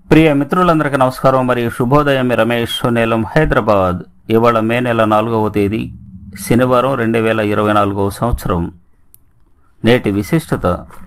ప్రియ మిత్రులందరికీ నమస్కారం మరియు శుభోదయం మీ రమేష్ నేలం హైదరాబాద్ ఇవాళ మే నెల నాలుగవ తేదీ శనివారం రెండు వేల ఇరవై నాలుగవ సంవత్సరం నేటి విశిష్టత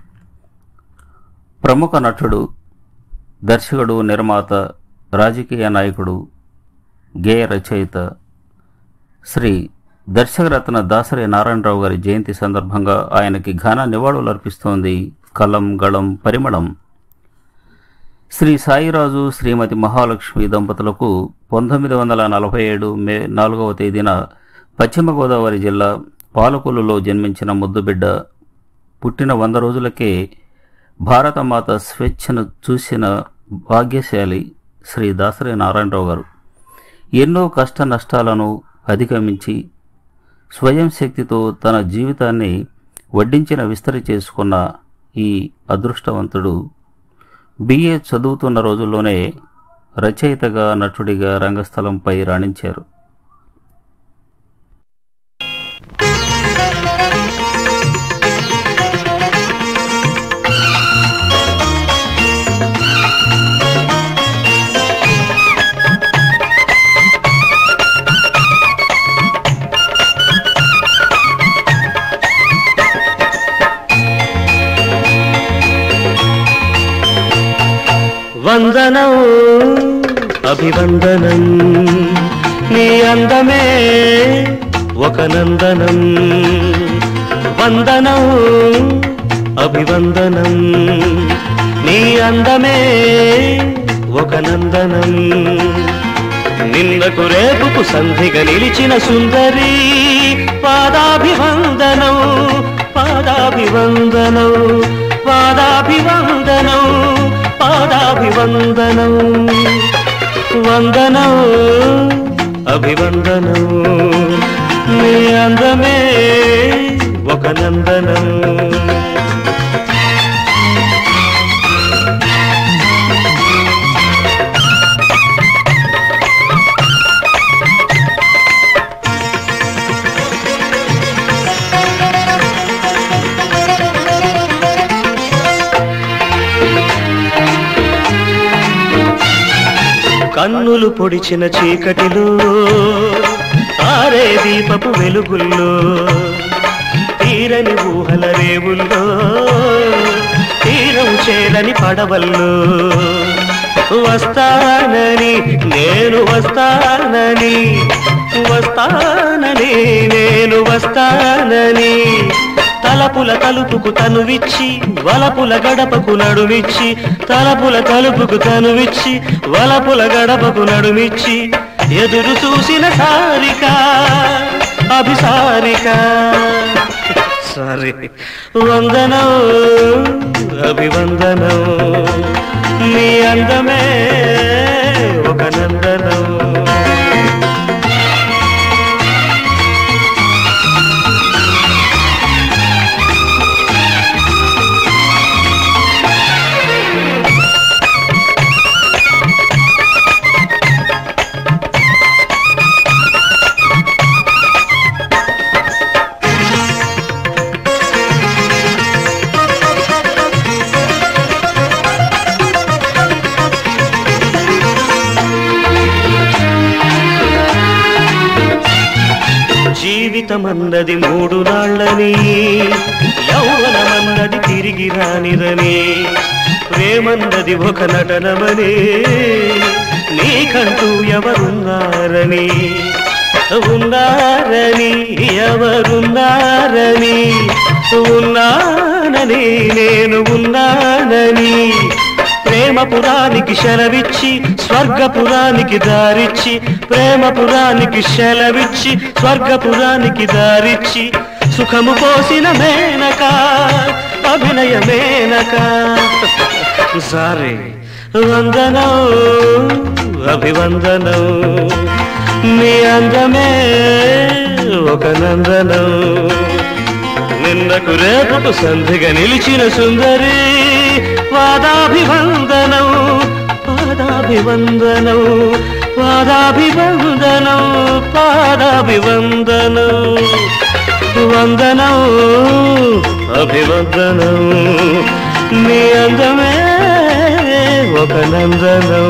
ప్రముఖ నటుడు దర్శకుడు నిర్మాత రాజకీయ నాయకుడు గేయ రచయిత శ్రీ దర్శకరత్న దాసరి నారాయణరావు గారి జయంతి సందర్భంగా ఆయనకి ఘన నివాళులు అర్పిస్తోంది కలం గళం పరిమళం శ్రీ సాయిరాజు శ్రీమతి మహాలక్ష్మి దంపతులకు పంతొమ్మిది వందల నలభై ఏడు మే నాలుగవ తేదీన పశ్చిమ గోదావరి జిల్లా పాలకొల్లులో జన్మించిన ముద్దుబిడ్డ పుట్టిన వంద రోజులకే భారతమాత స్వేచ్ఛను చూసిన భాగ్యశాలి శ్రీ దాసరి నారాయణరావు గారు ఎన్నో కష్ట నష్టాలను అధిగమించి స్వయం శక్తితో తన జీవితాన్ని వడ్డించిన విస్తరి చేసుకున్న ఈ అదృష్టవంతుడు బిఏ చదువుతున్న రోజుల్లోనే రచయితగా నటుడిగా రంగస్థలంపై రాణించారు వందనం అభివందనం నీ అందమే ఒక నందనం వందనం అభివందనం నీ అందమే ఒక నందనం నిన్నకు రేపుకు సంధిగా నిలిచిన సుందరి పాదాభివందనం పాదాభివందనం పాదాభివందనం పాదాభివందనం వందనం అభివందనం నీ అందమే ఒక నందనం కన్నులు పొడిచిన చీకటిలో ఆరే దీపపు వెలుగుల్లో తీరని ఊహల రేవుల్లో తీరం చేరని పడవల్లో వస్తానని నేను వస్తానని వస్తానని నేను వస్తానని తలపుల తలుపుకు తనువిచ్చి వలపుల గడపకు నడుమిచ్చి తలపుల తలుపుకు తనువిచ్చి వలపుల గడపకు నడుమిచ్చి ఎదురు చూసిన సారిక అభిసారిక సారీ వందనం అభివందనం నీ అందమే ఒక నందనం జీవితమన్నది మూడు నాళ్ళని యౌవనమన్నది తిరిగి రానిరని ప్రేమన్నది ఒక నటనమని నీకంటూ ఎవరున్నారని ఉన్నారని ఎవరున్నారని ఉన్నానని నేను ఉన్నానని ప్రేమపురానికి శలవిచ్చి స్వర్గపురానికి దారిచ్చి ప్రేమపురానికి శలవిచ్చి స్వర్గపురానికి దారిచ్చి సుఖము పోసిన మేనక అభినయ మేనక సారీ వందనం అభివందనం నీ అందమే ఒక నందనం నిన్నకు రేపకు సంధిగా నిలిచిన సుందరి పాదాభివందనం పాదాభివందనం పాదాభివందనం పాదాభివందనం వందనం అభివందనం నీ అందమే ఒక నందనం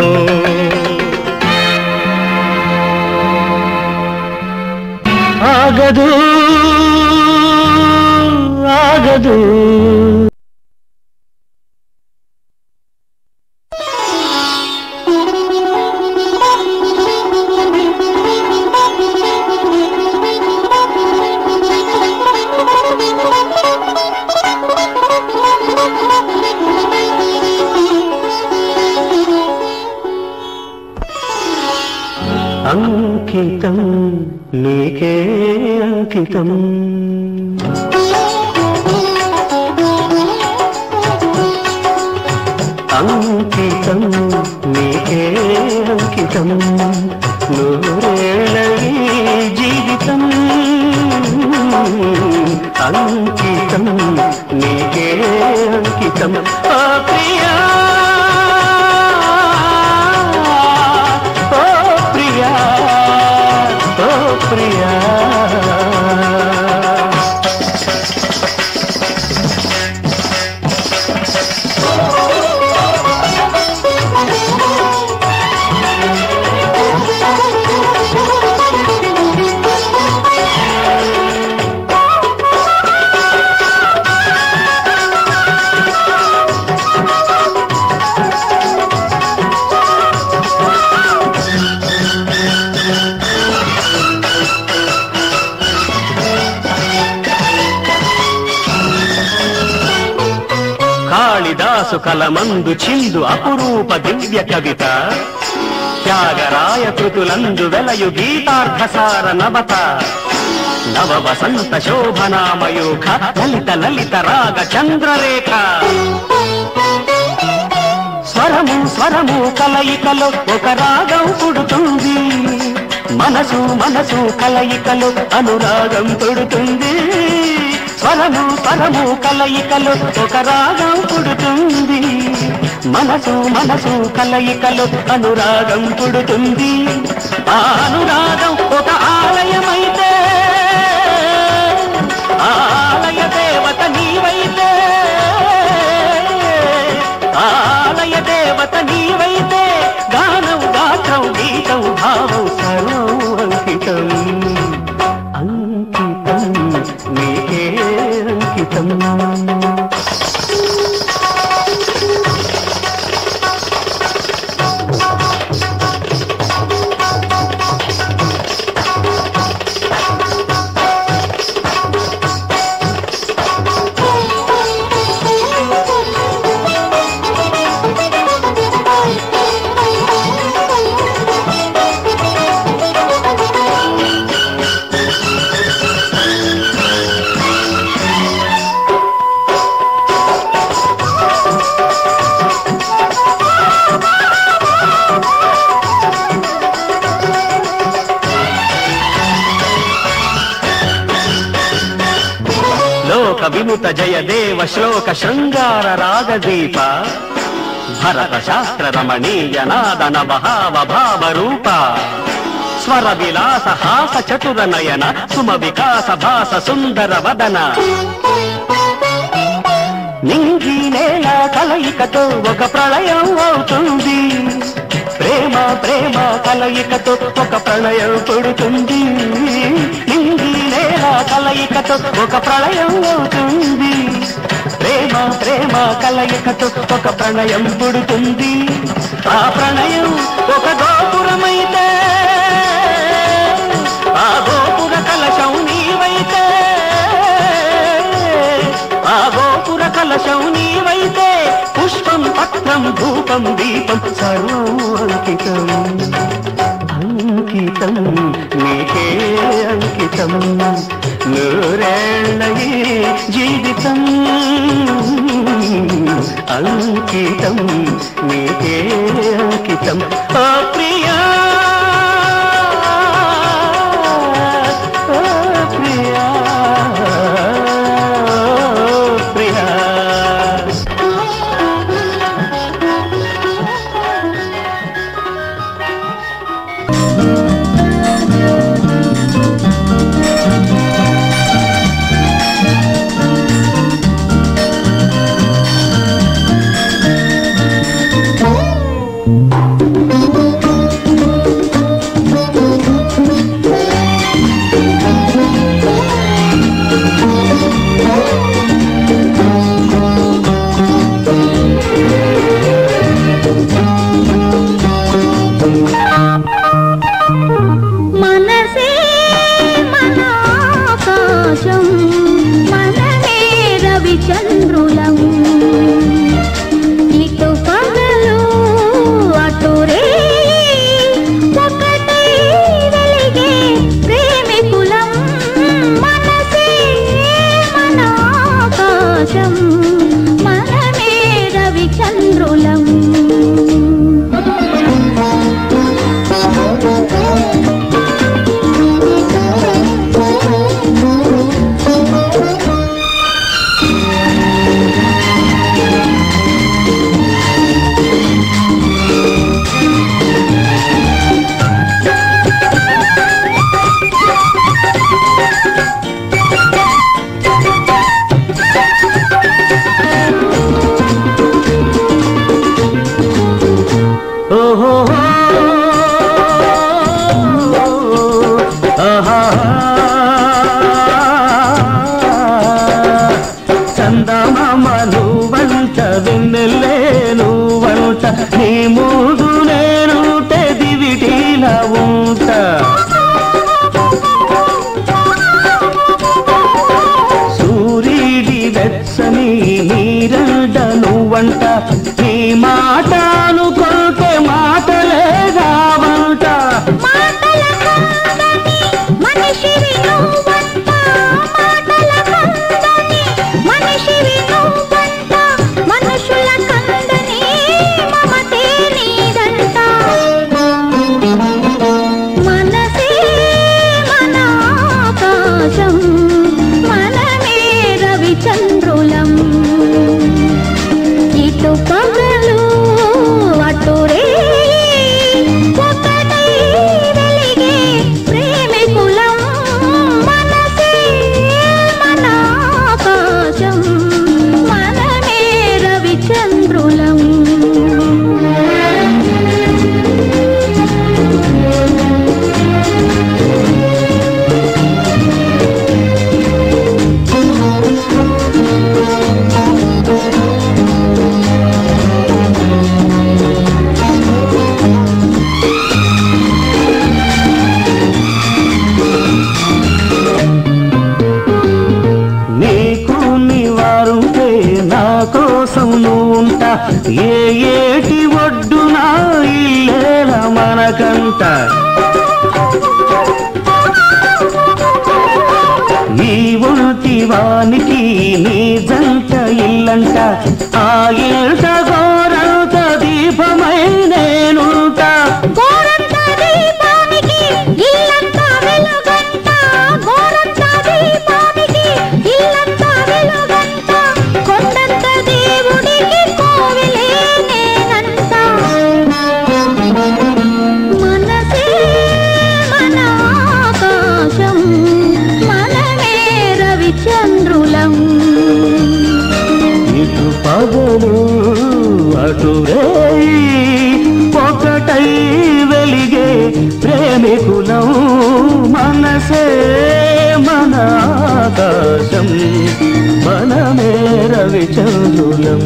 ఆగదు ఆగదు అంకితం నీకే అంకితం అంకితం నీకే అంకితం నూరేళ్ళ ఈ జీవితం అంకితం నీకే అంకితం ఓ ప్రియా ఓ ప్రియా ఓ ప్రియా కాళిదాసు కలమందు చిందు అపురూప దివ్య కవిత త్యాగరాయ కృతులందు వెలయు గీతార్థసార నవత నవ వసంత శోభనామయూఖ లలిత లలిత రాగ చంద్రరేఖ స్వరము స్వరము కలయికలో ఒక రాగం పుడుతుంది మనసు మనసు కలయికలో అనురాగం పుడుతుంది స్వరము స్వరము కలయికలో ఒక రాగం పుడుతుంది మనసు మనసు కలయికలో అనురాగం పుడుతుంది ఆ అనురాగం ఒక ఆలయమైతే ఆ ఆలయ దేవత నీవైతే ఆలయ దేవత నీవైతే గానం గాత్రం గీతం భావం సర్వం అంకితం అంకితం నీకే అంకితం లోక వినుత జయ దేవ శ్లోక శృంగార రాగదీప భరత శాస్త్ర రమణీయ నాదన భావ భావ రూప స్వర విలాస హాస చతుర నయన సుమ వికాస భాస సుందర వదన నింగి నేల కలయికతో ఒక ప్రళయం అవుతుంది ప్రేమ ప్రేమ కలయికతో ఒక ప్రళయం పుడుతుంది నింగి నేల కలయికతో ఒక ప్రళయం అవుతుంది ప్రేమ ప్రేమ కలయికతో ఒక ప్రణయం పుడుతుంది ఆ ప్రణయం ఒక గోపురమైతే ఆ గోపుర కలశం నీవైతే ఆ గోపుర కలశం నీవైతే పుష్పం పత్రం ధూపం దీపం సర్వం అంకితం అంకితం నీకే అంకితం నూరేళ్ళ ఈ జీవితం అంకితం నీకే అంకితం ఓ ప్రియా ఓ ప్రియా ఓ ప్రియా ఏ ఏటి ఒడ్డున ఇల్లేల మనకంట ఈ ఒంటి వానికి నీ జంట ఇల్లంట ఆ ఇంట గోరంత దీపమై నేనుంటా గోరంత దీపానికి ఇల్లంతా వెలుగంట గోరంత దీపానికి ఇల్లంతా వెలుగంట కొండంత దేవుడికి కోవిలే నేనంట మనసే మన ఆకాశం మనమే రవిచంద్రులం ఇటు పగలు అటు రేయి ఒకటై వెలిగే ప్రేమికులం మనసే మన ఆకాశం మనమే రవిచంద్రులం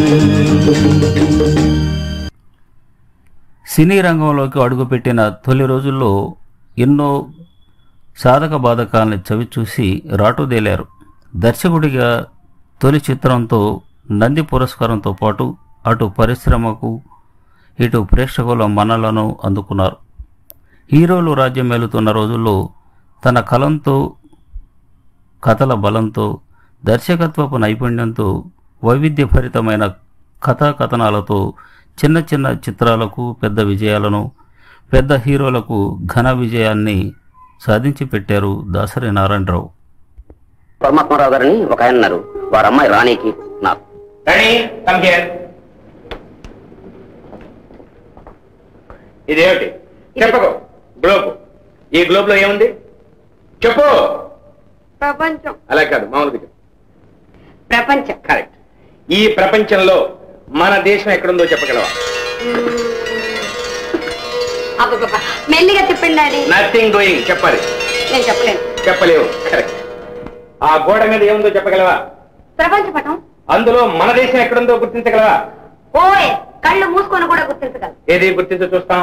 సినీ రంగంలోకి అడుగుపెట్టిన తొలి రోజుల్లో ఎన్నో సాధక బాధకాలని చవిచూసి రాటుదేలారు దర్శకుడిగా తొలి చిత్రంతో నంది పురస్కారంతో పాటు అటు పరిశ్రమకు ఇటు ప్రేక్షకుల మన్నలను అందుకున్నారు హీరోలు రాజ్యం మేలుతున్న రోజుల్లో తన కలంతో కథల బలంతో దర్శకత్వపు నైపుణ్యంతో వైవిధ్యభరితమైన కథా కథనాలతో చిన్న చిన్న చిత్రాలకు పెద్ద విజయాలను పెద్ద హీరోలకు ఘన విజయాన్ని సాధించి పెట్టారు దాసరి నారాయణరావు పరమాత్మరావు గారని ఒక ఆయన ఉన్నారు వారి అమ్మాయి రాణికి నాకు రెడీ కమ్ హియర్ ఇదేమిటి చెప్పకు గ్లోబ్ ఈ గ్లోబ్ లో ఏముంది చెప్పు ప్రపంచం అలా కాదు మామూలుగా చెప్పు ప్రపంచం కరెక్ట్ ఈ ప్రపంచంలో మన దేశం ఎక్కడుందో చెప్పగలవా అబ్బబ్బబ్బా. మెల్లిగా చెప్పండి డాడీ నథింగ్ డూయింగ్ చెప్పాలి నేను చెప్పలేను చెప్పలేవు కరెక్ట్ ఆ గోడ మీద ఏముందో చెప్పగలవా ప్రపంచ పటం అందులో మన దేశం ఎక్కడుందో గుర్తించగలవా ఓయ్ కళ్ళు మూసుకొని కూడా గుర్తించగలరు ఏది గుర్తించు చూస్తాం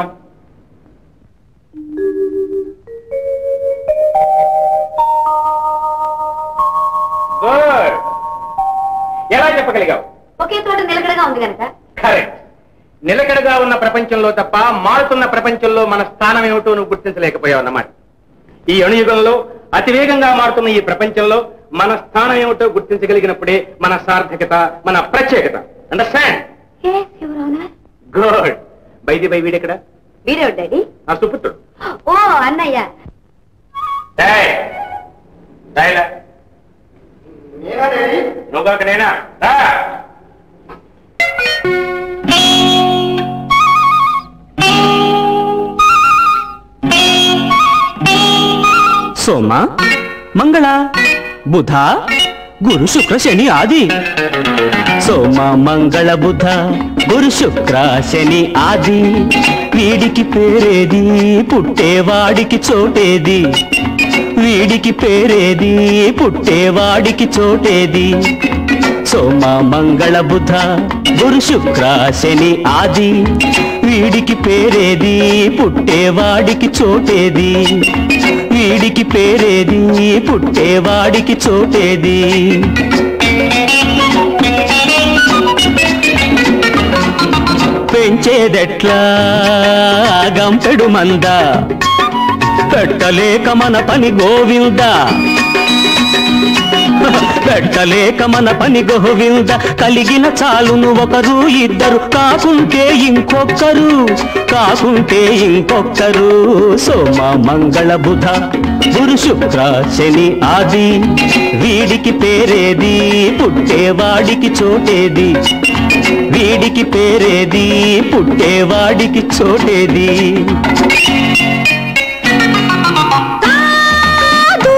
గుడ్ ఎలా చెప్పగలిగావు ఒకే చోట నిలకడగా ఉంది కనుక కరెక్ట్ నిలకడగా ఉన్న ప్రపంచంలో తప్ప మారుతున్న ప్రపంచంలో మన స్థానం ఏమిటో నువ్వు గుర్తించలేకపోయావు అన్నమాట ఈ అణుయుగంలో అతివేగంగా మారుతున్న ఈ ప్రపంచంలో మన స్థానం ఏమిటో గుర్తించగలిగినప్పుడే మన సార్థకత మన ప్రత్యేకత understand Yes, Your Honor. Good by the by వీడెక్కడ వీడేవాడు డాడీ నా సుపుత్రుడు ఓ అన్నయ్య డేయ్, డేయ్లా. నువ్వు కాక నేనా రా. సోమ మంగళ బుధ గురు శుక్ర శని ఆది సోమ మంగళ బుధ గురు శుక్ర శని ఆది వీడికి పేరేది పుట్టేవాడికి చోటేది వీడికి పేరేది పుట్టేవాడికి చోటేది సోమ మంగళ బుధ గురు శుక్ర శని ఆది వీడికి పేరేది పుట్టేవాడికి చోటేది వీడికి పేరేది పుట్టేవాడికి చోటేది పెంచేదెట్లా గంపెడు మంద పెట్టలేక మన పని గోవిందా పెట్టలేక మన పని గోవింద కలిగిన చాలును ఒకరు ఇద్దరు కాకుంటే ఇంకొక్కరు కాకుంటే ఇంకొక్కరు సోమ మంగళ బుధ గురు శుక్ర శని ఆది వీడికి పేరేది పుట్టేవాడికి చోటేది వీడికి పేరేది పుట్టేవాడికి చోటేది కాదు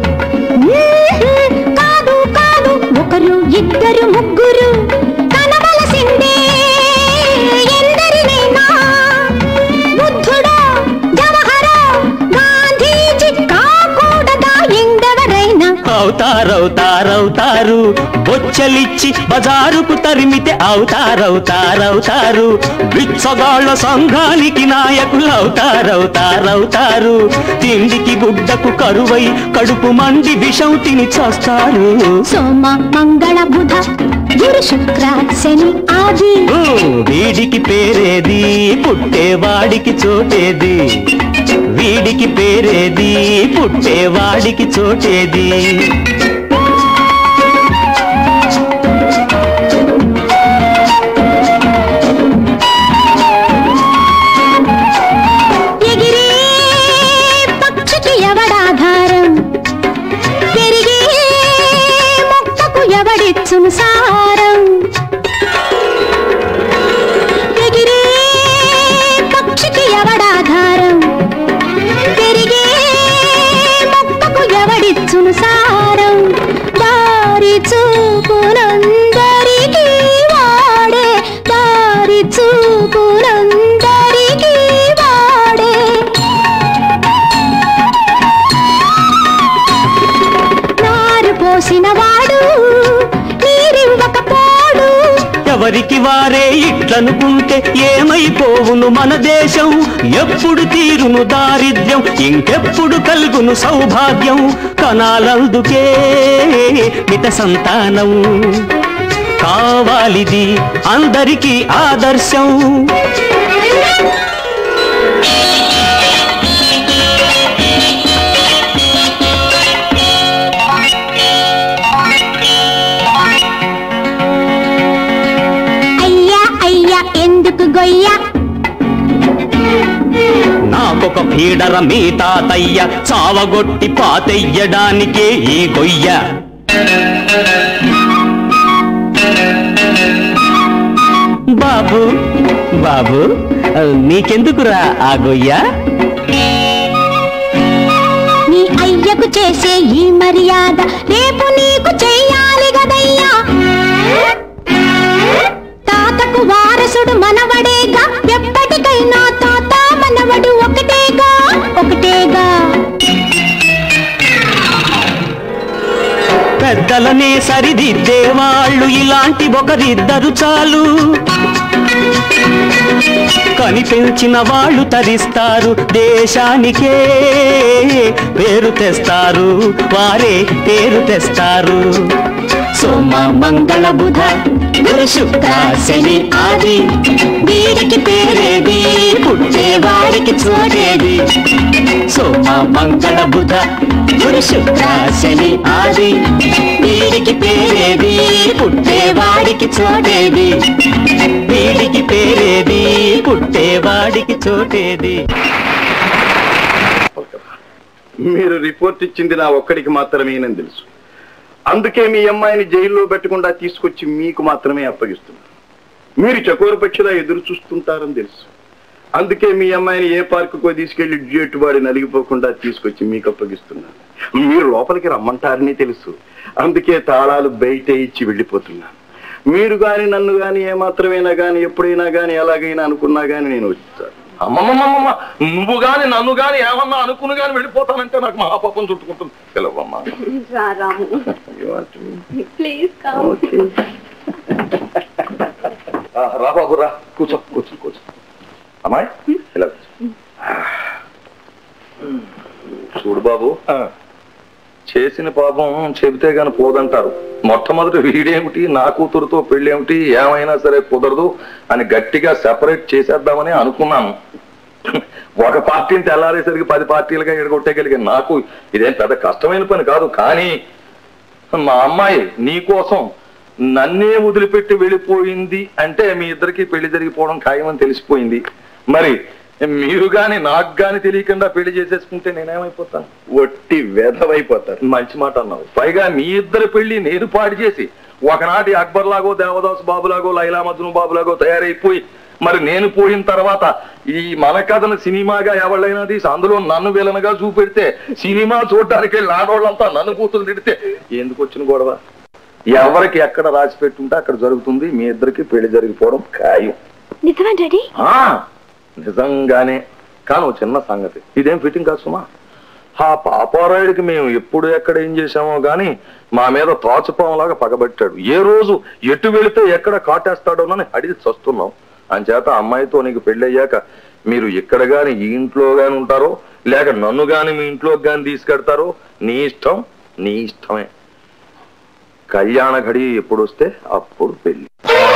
మ్మ్, కాదు కాదు ఒకరు ఇద్దరు ముగ్గురు కనవలసిందే ఎందరినైనా బుద్ధుడా జవహర గాంధీజీ కాకూడదా ఎందెవరైనా అవతార అవుతారవుతారవుతారు బొచ్చలిచ్చి బజారుకు తరిమితే అవుతారవుతారవుతారు బిచ్చగాళ్ళ సంఘానికి నాయకులు అవుతారవుతారవుతారు తిండికి గుడ్డకు కరువై కడుపు మండి విషం తిని చస్తారు సోమ మంగళ బుధ గురు శుక్ర శని ఆది ఊ, వీడికి పేరేది పుట్టేవాడికి చోటేది వీడికి పేరేది పుట్టేవాడికి చోటేది ఎగిరే పక్షికి ఎవడాధారం పెరిగే మొక్కకు ఎవడిచ్చును సారం ఎగిరే పక్షికి ఎవడాధారం పెరిగే మొక్కకు ఎవడిచ్చును సారం దారి చూపునందరికీ వాడే దారి చూపునందరికీ వాడే నారు పోసిన వాడు నీరివ్వకపోడు ఎవరికి వారే ఇట్లనుకుంటే ఏమైపోవును మన దేశం ఎప్పుడు తీరును దారిద్ర్యం ఇంకెప్పుడు కలుగును సౌభాగ్యం కనాలందుకే మిత సంతానం కావాలిది అందరికీ ఆదర్శం అయ్యా అయ్యా ఎందుకు గొయ్య నాకొక పీడర మీ తాతయ్య చావగొట్టి పాతెయ్యడానికే ఈ గొయ్య బాబు బాబు నీకెందుకురా ఆ గొయ్య నీ అయ్యకు చేసే ఈ మర్యాద రేపు నీకు చెయ్యాలి గదయ్యా తాతకు వారసుడు మనవడేగా ఎప్పటికైనా తాత మనవడు ఒకటేగా ఒకటేగా పెద్దలనే సరిదిద్దే వాళ్ళు ఇలాంటి ఒకరిద్దరు చాలు కనిపించిన వాళ్ళు తరిస్తారు దేశానికే పేరు తెస్తారు వారే పేరు తెస్తారు సోమ మంగళ బుధ గురు శుక్ర శని ఆది వీరికి పేరేది పుట్టేవాడికి చోటేది సోమ మంగళ బుధ గురు శుక్ర శని ఆది వీరికి పేరేది పుట్టేవాడికి చోటేది వీడికి పేరేది పుట్టేవాడికి చోటేది మీరు రిపోర్ట్ ఇచ్చింది నా ఒక్కడికి మాత్రమేనని తెలుసు అందుకే మీ అమ్మాయిని జైల్లో పెట్టకుండా తీసుకొచ్చి మీకు మాత్రమే అప్పగిస్తున్నా మీరు చకోర పక్షిలా ఎదురు చూస్తుంటారని తెలుసు అందుకే మీ అమ్మాయిని ఏ పార్కుకో తీసుకెళ్లి డ్యూట్ వాడి నలిగిపోకుండా తీసుకొచ్చి మీకు అప్పగిస్తున్నాను మీరు లోపలికి రమ్మంటారని తెలుసు అందుకే తాళాలు బయట ఇచ్చి వెళ్ళిపోతున్నాను మీరు గాని నన్ను గాని ఏ మాత్రమైనా గాని ఎప్పుడైనా గాని ఎలాగైనా అనుకున్నా గాని నేను వచ్చాను అమ్మమ్మమ్మమ్మ నువ్వు గాని నన్ను గాని ఏమన్నా అనుకుని గాని వెళ్ళిపోతానంటే నాకు మహాపాపం చుట్టుకుంటుంది పిలవమ్మా రాము ప్లీజ్ ఓకే. ఆ, రా బాబు రా కూర్చో కూర్చో కూర్చో అమ్మాయి ఇలా కూర్చో. చూడు బాబు చేసిన పాపం చెబితే గాని పోదంటారు మొట్టమొదటి వీడేమిటి నా కూతురుతో పెళ్ళేమిటి ఏమైనా సరే కుదరదు అని గట్టిగా సెపరేట్ చేసేద్దామని అనుకున్నాను ఒక పార్టీని తెల్లారేసరికి పది పార్టీలుగా ఎడగొట్టగలిగే నాకు ఇదేం పెద్ద కష్టమైన పని కాదు కానీ మా అమ్మాయి నీ కోసం నన్నే వదిలిపెట్టి వెళ్ళిపోయింది అంటే మీ ఇద్దరికి పెళ్లి జరిగిపోవడం ఖాయమని తెలిసిపోయింది మరి మీరు గాని నాకు గాని తెలియకుండా పెళ్లి చేసేసుకుంటే నేనేమైపోతాను వట్టి వెధవైపోతారు మంచి మాట అన్నావు పైగా మీ ఇద్దరి పెళ్లి నేను పాడు చేసి ఒకనాటి అక్బర్ లాగో దేవదాస్ బాబులాగో లైలా మజ్ను బాబులాగో తయారైపోయి మరి నేను పోయిన తర్వాత ఈ మన కథను సినిమాగా ఎవళ్ళైనా తీసి అందులో నన్ను విలనగా చూపెడితే సినిమా చూడడానికి వెళ్ళి ఆడవాళ్ళంతా నన్ను కూతురు తిడితే ఎందుకు వచ్చిన గొడవ ఎవరికి ఎక్కడ రాసి పెట్టుంటే అక్కడ జరుగుతుంది మీ ఇద్దరికి పెళ్లి జరిగిపోవడం ఖాయం నిజమా డాడీ ఆ, నిజంగానే కానీ ఓ చిన్న సంగతి ఇదేం ఫిట్టింగ్ కాదు సుమా ఆ పాపారాయుడికి మేము ఎప్పుడు ఎక్కడ ఏం చేశామో గాని మా మీద తాచుపాంలాగా పగబట్టాడు ఏ రోజు ఎటు వెళితే ఎక్కడ కాటేస్తాడోనని అడిగి చస్తున్నాం అంచేత అమ్మాయితో నీకు పెళ్ళయ్యాక మీరు ఇక్కడ గాని ఈ ఇంట్లో గాని ఉంటారో లేక నన్ను గాని మీ ఇంట్లోకి గాని తీసుకెడతారో నీ ఇష్టం నీ ఇష్టమే కళ్యాణ ఘడి ఎప్పుడు వస్తే అప్పుడు పెళ్లి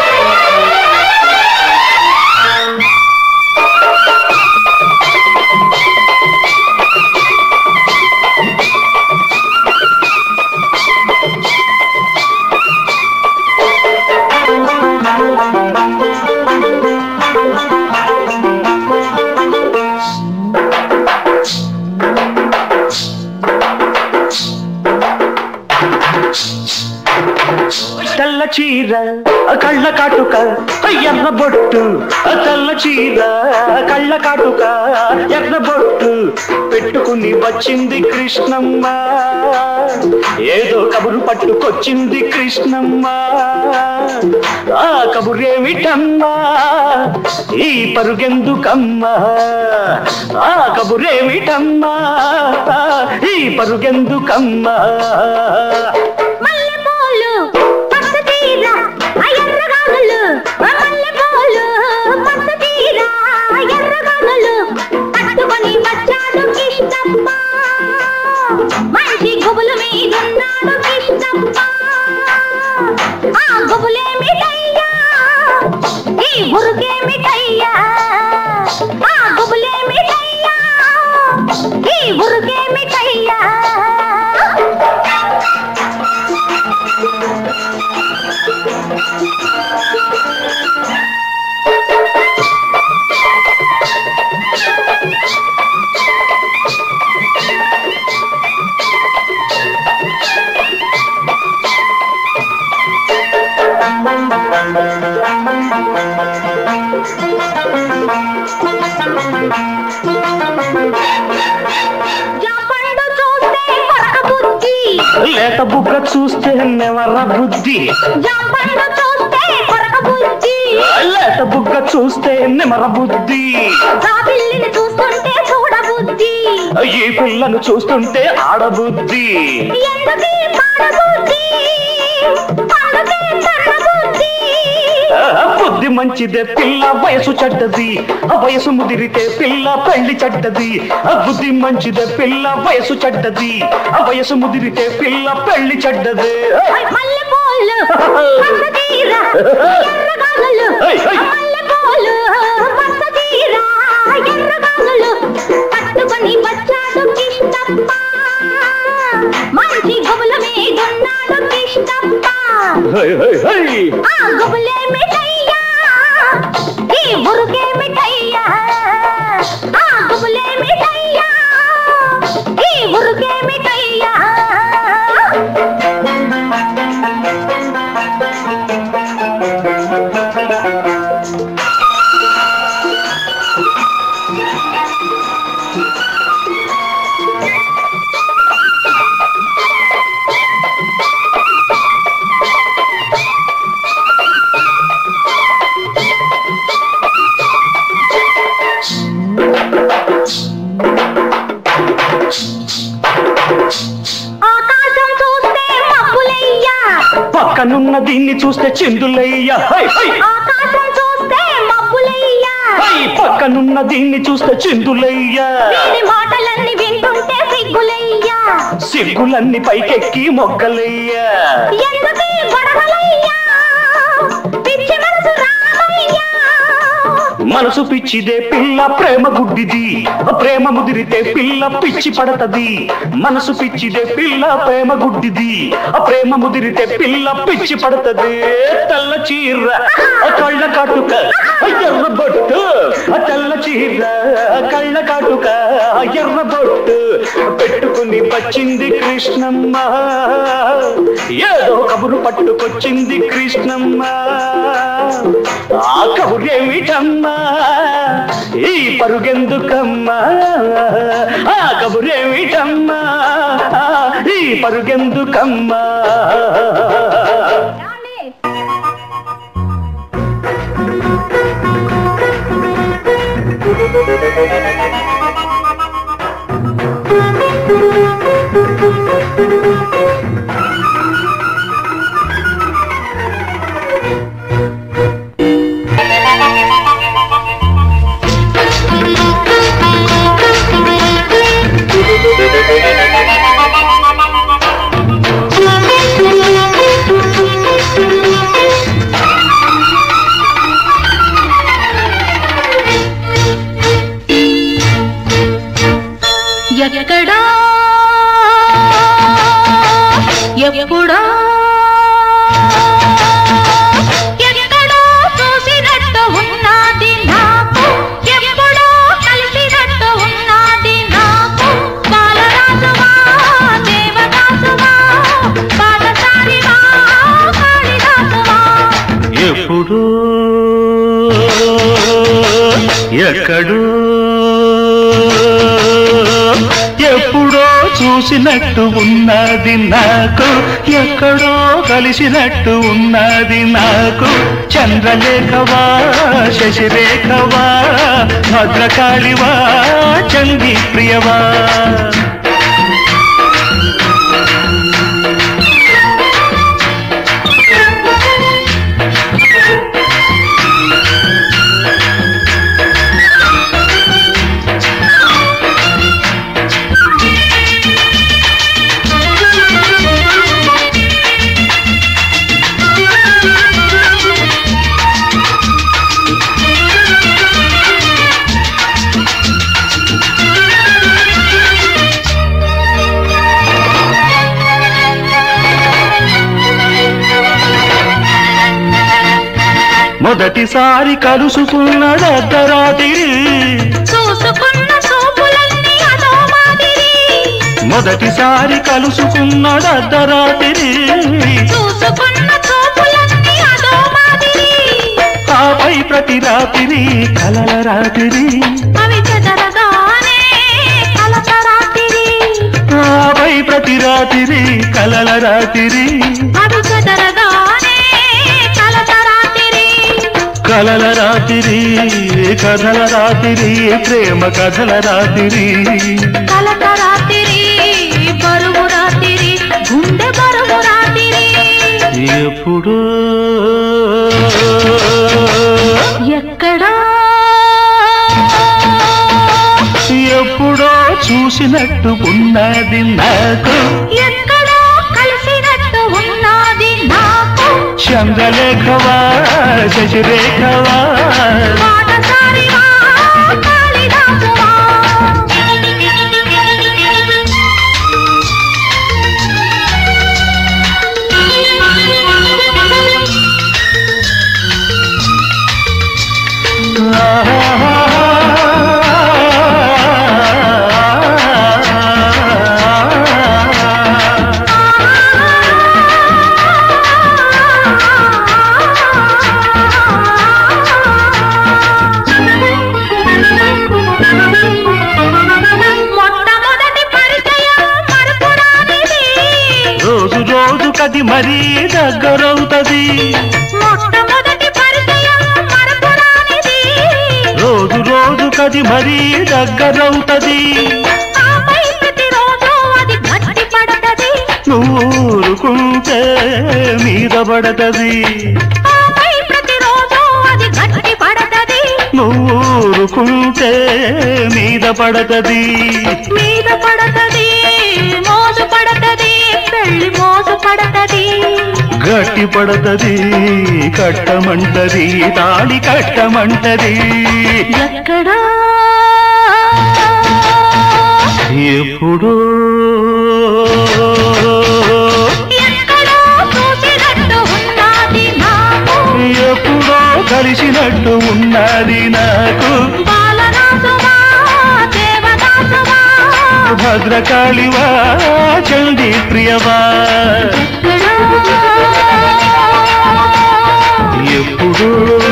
తెల్ల చీర కళ్ళ కాటుక ఎర్ర బొట్టు తెల్ల చీర కళ్ళ కాటుక ఎర్ర బొట్టు పెట్టుకుని వచ్చింది కృష్ణమ్మ ఏదో కబురు పట్టుకొచ్చింది కృష్ణమ్మ ఆ కబురేమిటమ్మా ఈ పరుగెందుకమ్మా ఆ కబురేమిటమ్మా ఈ పరుగెందుకమ్మా మల్లెపూలు పచ్చ తీర ఎర్రగానులు మల్లెపూలు పచ్చ తీర ఎర్రగానులు పట్టుకొని వచ్చాడు కిష్టప్ప మంచి గుబులు మీదున్నాడు కిష్టప్ప ఆ గుబులేమిటయ్యా ఈ ఉరుకేమిటయ్యా ఆ గుబులేమిటయ్యా ఈ ఉరుకేమిటయ్యా జాపండు చూస్తే కొరక బుద్ధి లేత బుగ్గ చూస్తే నెవర బుద్ధి జాపండు చూస్తే కొరక బుద్ధి లేత బుగ్గ చూస్తే నెమర బుద్ధి జాబిల్లిని చూస్తుంటే చూడ బుద్ధి ఈ పిల్లను చూస్తుంటే ఆడబుద్ధి ఎందుకీ పాడ బుద్ధి అందుకే కర్ర బుద్ధి ఆ, బుద్ధి మంచిదే పిల్ల వయసు చెడ్డది ఆ వయసు ముదిరితే పిల్ల పెళ్లి చెడ్డది ఆ బుద్ధి మంచిదే పిల్ల వయసు చెడ్డది ఆ వయసు ముదిరితే పిల్ల పెళ్లి చెడ్డది మల్లెపూలు పచ్చ తీర ఎర్రగానులు మల్లెపూలు పచ్చ తీర ఎర్రగానులు పట్టుకొని వచ్చాడు కిష్టప్ప మంచి గుబుల మీదున్నాడు కిష్టప్ప హై, హై, హై. ఆ గుబులే మిఠయ్యా ఈ బురుకే మిఠయ్యా ఆ గుబులే మిఠయ్యా ఈ బురుకే మిఠయ్యా ఆకాశం చూస్తే మబ్బులయ్యా పక్కనున్న దీన్ని చూస్తే చిందులయ్యా హై, హై. ఆకాశం చూస్తే మబ్బులయ్యా హై, పక్కనున్న దీన్ని చూస్తే చిందులయ్యా వీడి మాటలన్నీ వింటుంటే సిగ్గులయ్యా సిగ్గులన్నీ పైకెక్కి మొగ్గలయ్యా ఎందుకీ గొడవలయ్యా పిచ్చి మనసు రామయ్యా మనసు పిచ్చిదే పిల్ల ప్రేమ గుడ్డిది ప్రేమ ముదిరితే పిల్ల పిచ్చి పడతది మనసు పిచ్చిదే పిల్ల ప్రేమ గుడ్డిది ప్రేమ ముదిరితే పిల్ల పిచ్చి పడతది తెల్ల చీర కళ్ళ కాటుక ఎర్ర బొట్టు తెల్ల చీర కళ్ళ కాటుక ఎర్ర బొట్టు పెట్టుకుని వచ్చింది కృష్ణమ్మ ఏదో కబురు పట్టుకొచ్చింది కృష్ణమ్మ ఆ కబురేమిటమ్మా ఈ పరుగెందుకమ్మా ఆ కబురేమిటమ్మా ఈ పరుగెందుకమ్మా Thank you. ఎప్పుడో ఎక్కడో చూసినట్టు ఉన్నది నాకు ఎప్పుడో కలిసినట్టు ఉన్నది నాకు బాలరాజువా దేవదాసువా పాదచారివా కాళిదాసువా ఎప్పుడు ఎక్కడో ఎప్పుడో చూసినట్టు ఉన్నది నాకు ఎక్కడో కలిసినట్టు ఉన్నది నాకు చంద్రలేఖవా శశిరేఖవా భద్రకాళివా చందీ ప్రియవా మొదటిసారి కలుసుకున్నది అర్ధరాత్రి చూసుకున్న చూపులన్నీ అదో మాదిరి మొదటిసారి కలుసుకున్నది అర్ధరాత్రి చూసుకున్న చూపులన్నీ అదో మాదిరి ఆపై ప్రతి రాత్రి కలల రాత్రి అవి చెదరగానే కలత రాత్రి ఆపై ప్రతి రాత్రి కలల రాత్రి అవి చెదరగానే కలత రాత్రి కలల రాత్రి కథల రాత్రి ప్రేమ కథల రాత్రి కలత రాత్రి బరువు రాత్రి గుండె బరువు రాత్రి ఎప్పుడు ఎక్కడా ఎప్పుడో చూసినట్టు ఉన్నది నాకు ఎక్కడో కలిసినట్టు ఉన్నది నాకు చంద్రలేఖవా శశిరేఖవా పాటసారివా కాళిదాసువా మొట్టమొదటి పరిచయం మరపురానిది రోజు రోజు కది మరీ దగ్గరవుతది మొట్టమొదటి పరిచయం మరపురానిది రోజు రోజు కది మరీ దగ్గరవుతది ఆపై ప్రతిరోజు అది గట్టి పడతది నూరుకుంటే మీద పడతది ఆపై ప్రతిరోజు అది గట్టి పడతది నూరుకుంటే మీద పడతది మీద పడతది మోజు పడతది పెళ్లి మోజు పడతది గట్టి పడతది కట్టమంటది తాళి కట్టమంటది ఎక్కడా ఎప్పుడు ఎక్కడో చూసినట్టు ఉన్నది నాకు ఎప్పుడో కలిసినట్టు ఉన్నది నాకు బాలరాజువా దేవదాసువా భద్రకాళివా చండీ ప్రియవా ఎక్కడా ఎప్పుడు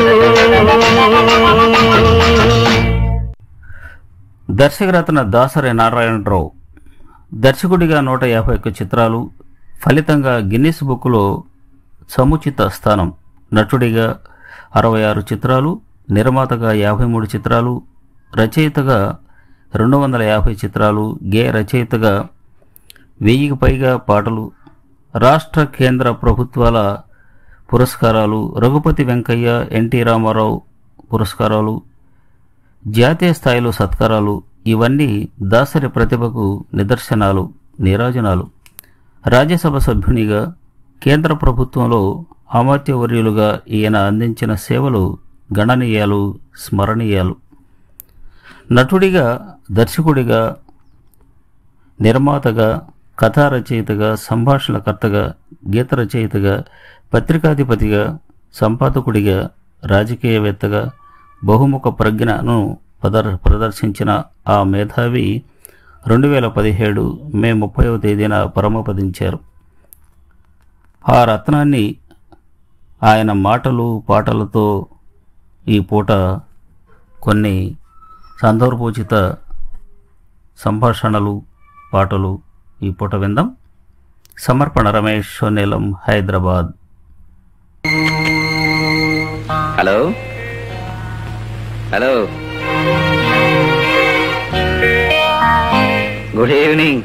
దర్శకరత్న దాసరి నారాయణరావు దర్శకుడిగా నూట యాభై ఒక్క చిత్రాలు ఫలితంగా గిన్నిస్ బుక్లో సముచిత స్థానం నటుడిగా అరవై ఆరు చిత్రాలు నిర్మాతగా యాభై మూడు చిత్రాలు రచయితగా రెండు వందల యాభై చిత్రాలు గే రచయితగా వెయ్యికి పైగా పాటలు రాష్ట్ర కేంద్ర ప్రభుత్వాల పురస్కారాలు రఘుపతి వెంకయ్య ఎన్టీ రామారావు పురస్కారాలు జాతీయ స్థాయిలో సత్కారాలు ఇవన్నీ దాసరి ప్రతిభకు నిదర్శనాలు నీరాజనాలు రాజ్యసభ సభ్యునిగా కేంద్ర ప్రభుత్వంలో అమాత్యవర్యులుగా ఈయన అందించిన సేవలు గణనీయాలు స్మరణీయాలు నటుడిగా దర్శకుడిగా నిర్మాతగా కథా రచయితగా సంభాషణకర్తగా గీత రచయితగా పత్రికాధిపతిగా సంపాదకుడిగా రాజకీయవేత్తగా బహుముఖ ప్రజ్ఞను ప్రదర్ ప్రదర్శించిన ఆ మేధావి రెండు వేల పదిహేడు మే ముప్పైవ తేదీన పరమపదించారు ఆ రత్నాన్ని ఆయన మాటలు పాటలతో ఈ పూట కొన్ని సందర్భోచిత సంభాషణలు పాటలు ఈ పూట విందాం సమర్పణ Ramesh Neelam Hyderabad hello hello good evening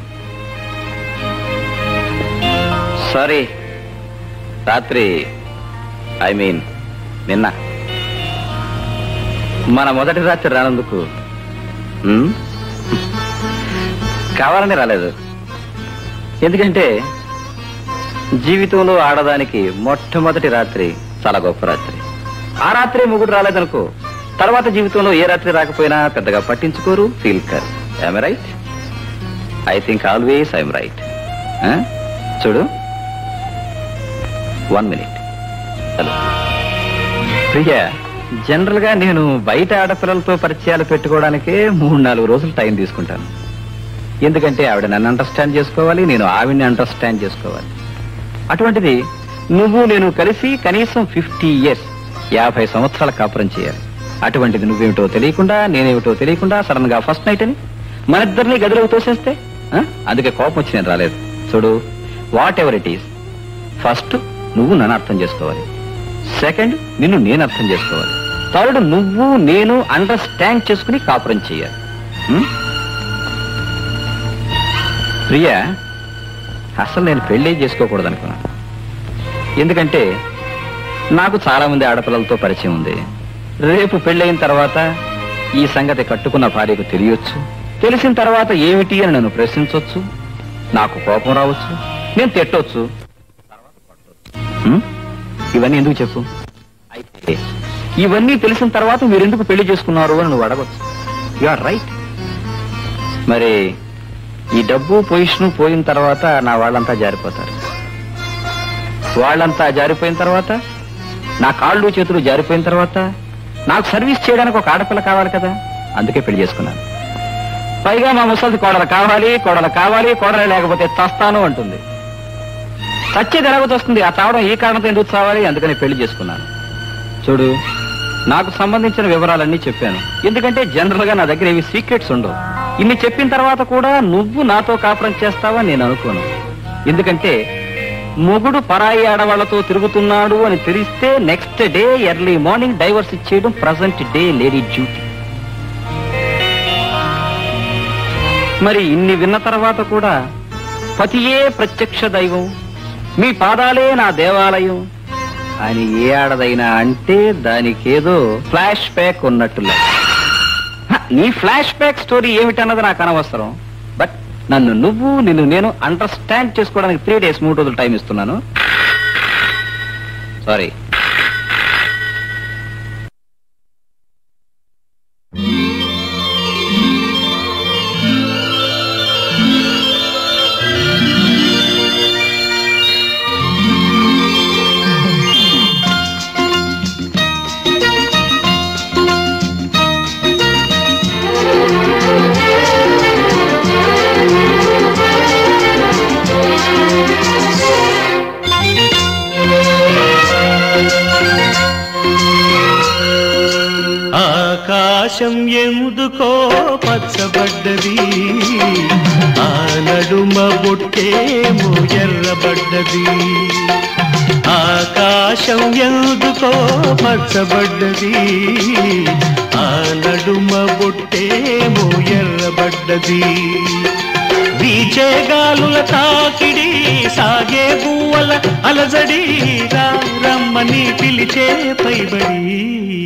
sorry రాత్రి ఐ మీన్ నిన్న మన మొదటి రాత్రి రానందుకు ఉమ్, కావాలని రాలేదు ఎందుకంటే జీవితంలో ఆడదానికి మొట్టమొదటి రాత్రి చాలా గొప్ప రాత్రి ఆ రాత్రి ముగ్గురు రాలేదనుకో తర్వాత జీవితంలో ఏ రాత్రి రాకపోయినా పెద్దగా పట్టించుకోరు ఫీల్ కర్ I'm right I think always I'm right చూడు one minute hello Priya general గా నేను బయట ఆడపిల్లలతో పరిచయాలు పెట్టుకోవడానికే మూడు నాలుగు రోజులు టైం తీసుకుంటాను ఎందుకంటే ఆవిడ నన్ను అండర్స్టాండ్ చేసుకోవాలి నేను ఆవిడని అండర్స్టాండ్ చేసుకోవాలి అటువంటిది నువ్వు నేను కలిసి కనీసం ఫిఫ్టీ ఇయర్స్ యాభై సంవత్సరాల కాపురం చేయాలి అటువంటిది నువ్వేమిటో తెలియకుండా నేనేమిటో తెలియకుండా సడన్ గా ఫస్ట్ నైట్ అని మన ఇద్దరిని గదిలోకి తోసేస్తే ఆ? అందుకే కోపం వచ్చి నేను రాలేదు చూడు whatever it is first నువ్వు నన్ను అర్థం చేసుకోవాలి సెకండ్ నిన్ను నేను అర్థం చేసుకోవాలి థర్డ్ నువ్వు నేను అండర్స్టాండ్ చేసుకుని కాపురం చేయాలి ఉం? ప్రియా అసలు నేను పెళ్ళే చేసుకోకూడదు అనుకున్నాను ఎందుకంటే నాకు చాలా మంది ఆడపిల్లలతో పరిచయం ఉంది రేపు పెళ్ళయిన తర్వాత ఈ సంగతి కట్టుకున్న భార్యకు తెలియొచ్చు తెలిసిన తర్వాత ఏమిటి అని నన్ను ప్రశ్నించవచ్చు నాకు కోపం రావచ్చు నేను తిట్టొచ్చు ఉం? ఇవన్నీ ఎందుకు చెప్పు అయితే ఇవన్నీ తెలిసిన తర్వాత మీరు ఎందుకు పెళ్లి చేసుకున్నారు అని నువ్వు అడగచ్చు యు ఆర్ రైట్ మరి ఈ డబ్బు పొజిషన్ పోయిన తర్వాత నా వాళ్ళంతా జారిపోతారు వాళ్ళంతా జారిపోయిన తర్వాత నా కాళ్ళు చేతులు జారిపోయిన తర్వాత నాకు సర్వీస్ చేయడానికి ఒక ఆడపిల్ల కావాలి కదా అందుకే పెళ్లి చేసుకున్నాను పైగా మా ముసలిది కోడలు కావాలి కోడలు కావాలి కోడలు లేకపోతే చస్తాను అంటుంది చచ్చేది ఎలాగో వస్తుంది ఆ చావడం ఈ కారణంతో ఎందుకు చావాలి అందుకని పెళ్లి చేసుకున్నాను చూడు నాకు సంబంధించిన వివరాలన్నీ చెప్పాను ఎందుకంటే జనరల్ గా నా దగ్గర ఏవి సీక్రెట్స్ ఉండవు ఇన్ని చెప్పిన తర్వాత కూడా నువ్వు నాతో కాపురం చేస్తావా నేను అనుకోను ఎందుకంటే మొగుడు పరాయి ఆడవాళ్లతో తిరుగుతున్నాడు అని తెలిస్తే next day early morning divorce ఇచ్చేయడం ప్రజెంట్ డే లేడీ డ్యూటీ మరి ఇన్ని విన్న తర్వాత కూడా పతియే ప్రత్యక్ష దైవం మీ పాదాలే నా దేవాలయం అని ఏ ఆడదైనా అంటే దానికేదో ఫ్లాష్ బ్యాక్ ఉన్నట్టులే హ, నీ ఫ్లాష్ బ్యాక్ స్టోరీ ఏమిటన్నది నాకు అనవసరం బట్ నన్ను నువ్వు నిన్ను నేను అండర్స్టాండ్ చేసుకోవడానికి త్రీ డేస్ మూడు రోజులు టైం ఇస్తున్నాను సారీ ఆకాశం ఎందుకో పచ్చబడ్డది ఆ నడుమ బొట్టేమో ఎర్రబడ్డది ఆకాశం ఎందుకో పచ్చబడ్డది ఆ నడుమ బొట్టేమో ఎర్రబడ్డది వీచే గాలుల తాకిడి సాగే గువ్వల అలజడి రా రమ్మని పిలిచే పైబడి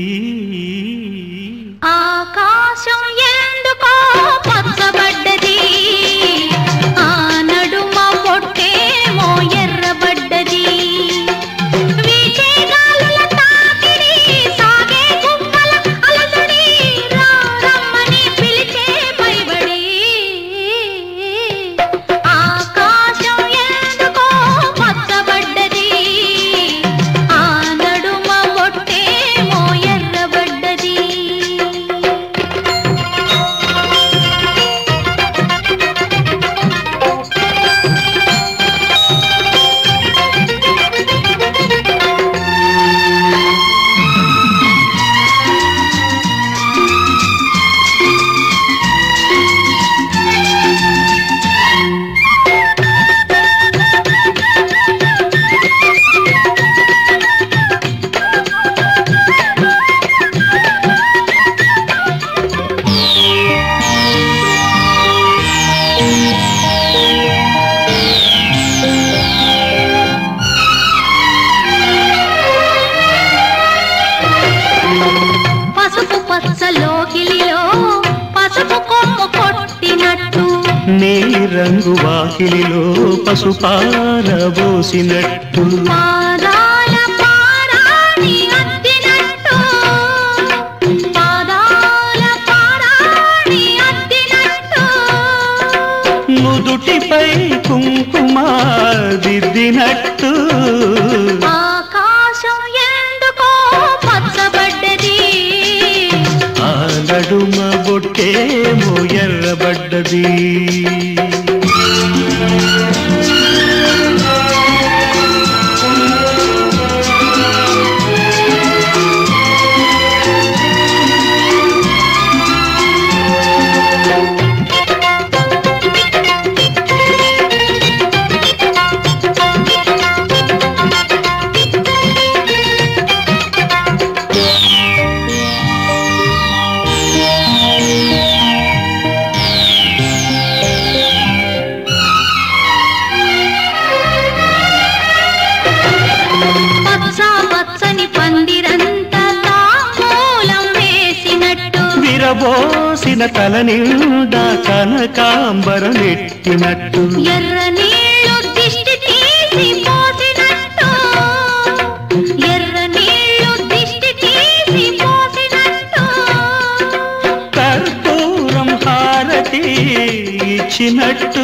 ఆకాశం ఎందుకో పచ్చబడ్డది ఆ నడుమ పొట్టేమో ఎర్రబడ్డది వీచే గాలుల తాకిడి సాగే గువ్వల అలజడి రా రమ్మని పిలిచే పైబడి ఆకాశం రంగు వాకిలిలో పసుపారబోసినట్టు పాదాల పారాణి అద్దినట్టు పాదాల పారాణి అద్దినట్టు నుదుటిపై కుంకుమ దిద్దినట్టు ఆకాశం ఎందుకో పచ్చబడ్డది ఆ నడుమ బొట్టేమో ఎర్రబడ్డది పచ్చ పచ్చని పందిరంతా తాంబూలం వేసినట్టు విరబోసిన తల నిండా కనకాంబరం నెట్టినట్టు ఎర్ర నీళ్లు దిష్టి తీసి పోసినట్టు ఎర్ర నీళ్లు దిష్టి తీసి పోసినట్టు కర్పూరం హారతి ఇచ్చినట్టు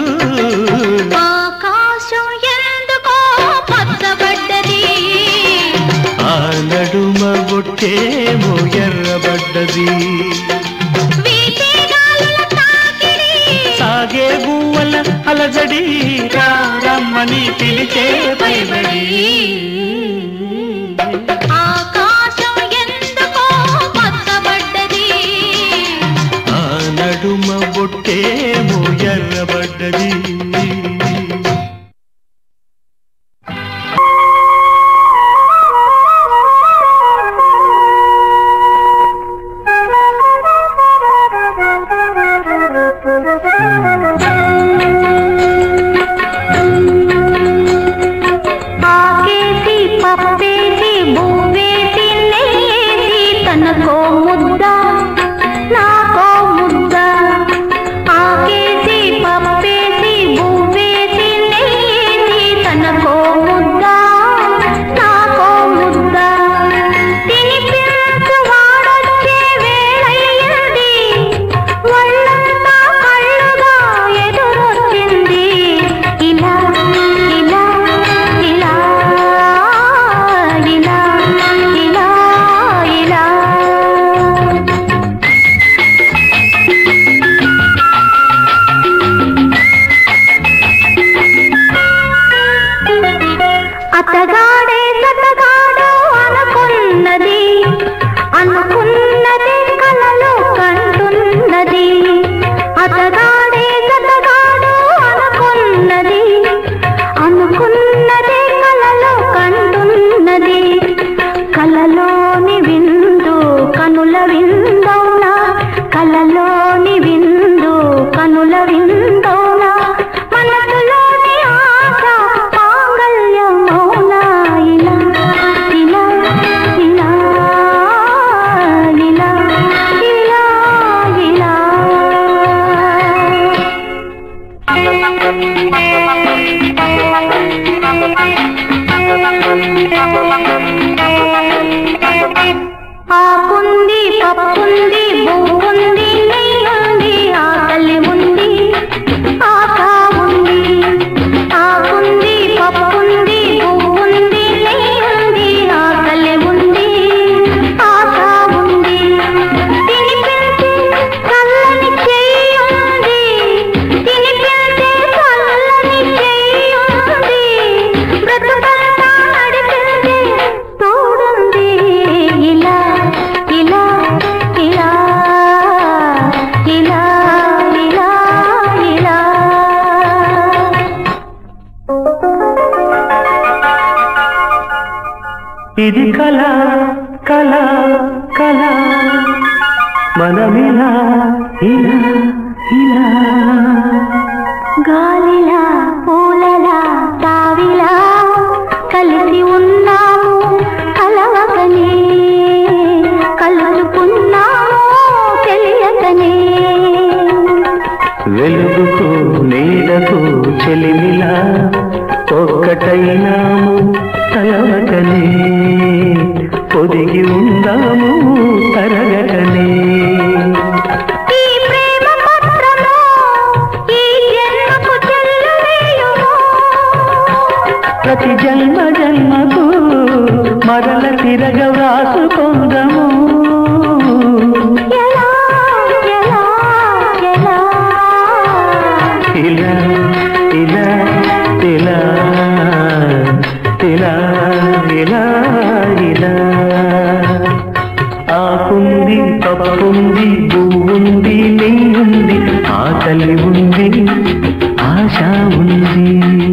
ఆకాశం ఎందుకో పచ్చబడ్డది ఆ నడుమ బొట్టేమో ఎర్రబడ్డది వీచే గాలుల తాకిడి సాగే గువ్వల అలజడి రా రమ్మని పిలిచే పైబడి ఆకాశం ఎందుకో పచ్చబడ్డది ఆ నడుమ బొట్టేమో ఎర్రబడ్డది ఆకేసి పప్పేసి బువ్వేసి నెయ్యేసి తనకో ముద్ద నాకో ముద్ద ఆకేసి పప్పేసి బువ్వేసి నెయ్యేసి తనకో ముద్ద నాకో ముద్ద తినిపించు వాడొచ్చే వేళయ్యింది ఒళ్ళంతా కళ్ళుగా ఎదురొచ్చింది ఇలా ఇలా ఇలా ఇలా ఇలా ఇలా అతగాడే సతగాడు అనుకున్నది అనుకున్నది కలలో కంటున్నది అతగాడే సతగాడు అనుకున్నది అనుకున్నది కలలో కంటున్నది కలలోని విందు కనుల విందౌనా కలలోని విందు కనుల విందౌనా మనసులోని ఆశ మాంగళ్యమౌనా ఇలా ఇలా ఇలా ఇలా ఇలా ఇలా ఆకుంది పప్పుంది బువ్వుంది నెయ్యుంది ఆకలి ఉంది ఆక ఉంది ఆకుంది పప్పుంది బువ్వుంది నెయ్యుంది ఆకలి ఉంది ఆక ఉంది తినిపించే చల్లని చెయ్యుంది తినిపించే చల్లని చెయ్యుంది బ్రతుకంతా నడిపించే తోడుంది ఇలా ఇలా ఇలా ఇలా ఇలా ఇలా ఇది కళ కళ కళ మనమిలా ఇలా ఇలా గాలిలా పూలలా తావిలా కలిసి ఉన్నాము కలవకనే కలుసుకున్నాము తెలియకనే వెలుగుతో నీడతో ఒదిగి ఉందాము తరగటనే ఈ ప్రేమ పత్రము ఈ జన్మకు చెల్లువేయుము ప్రతి జన్మ జన్మకు మరల తిరగ వ్రాసుకొందము ఎలా ఎలా ఎలా ఇలా ఇలా ఇలా ఇలా ఇలా ఇలా ఆకుంది తప్పుంది పువ్వుంది నెయ్యుంది ఆకలి ఉంది ఆశ ఉంది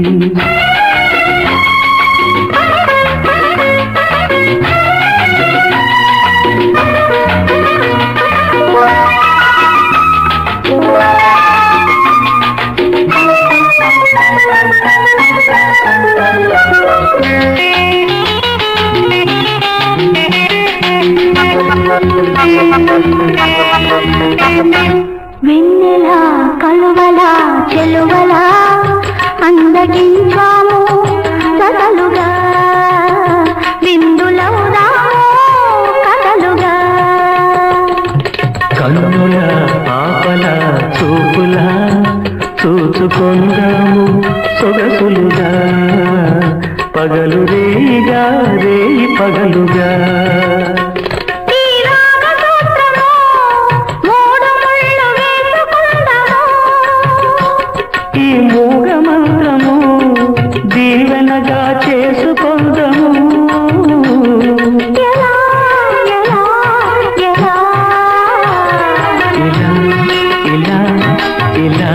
వెన్నెల కలువల చెలువల అందగించాము కథలుగా విందులవుదాము కథలుగా కన్నుల ఆపల చూపుల చూచుకొందాము సొగసులుగా పగలు రేయిగా రేయి పగలుగా ఈ రాగసూత్రము మూడు ముళ్ళు వేసుకుందాము ఈ మూగ మంత్రము దీవెనగా చేసుకొందము ఎలా ఎలా ఎలా ఇలా ఇలా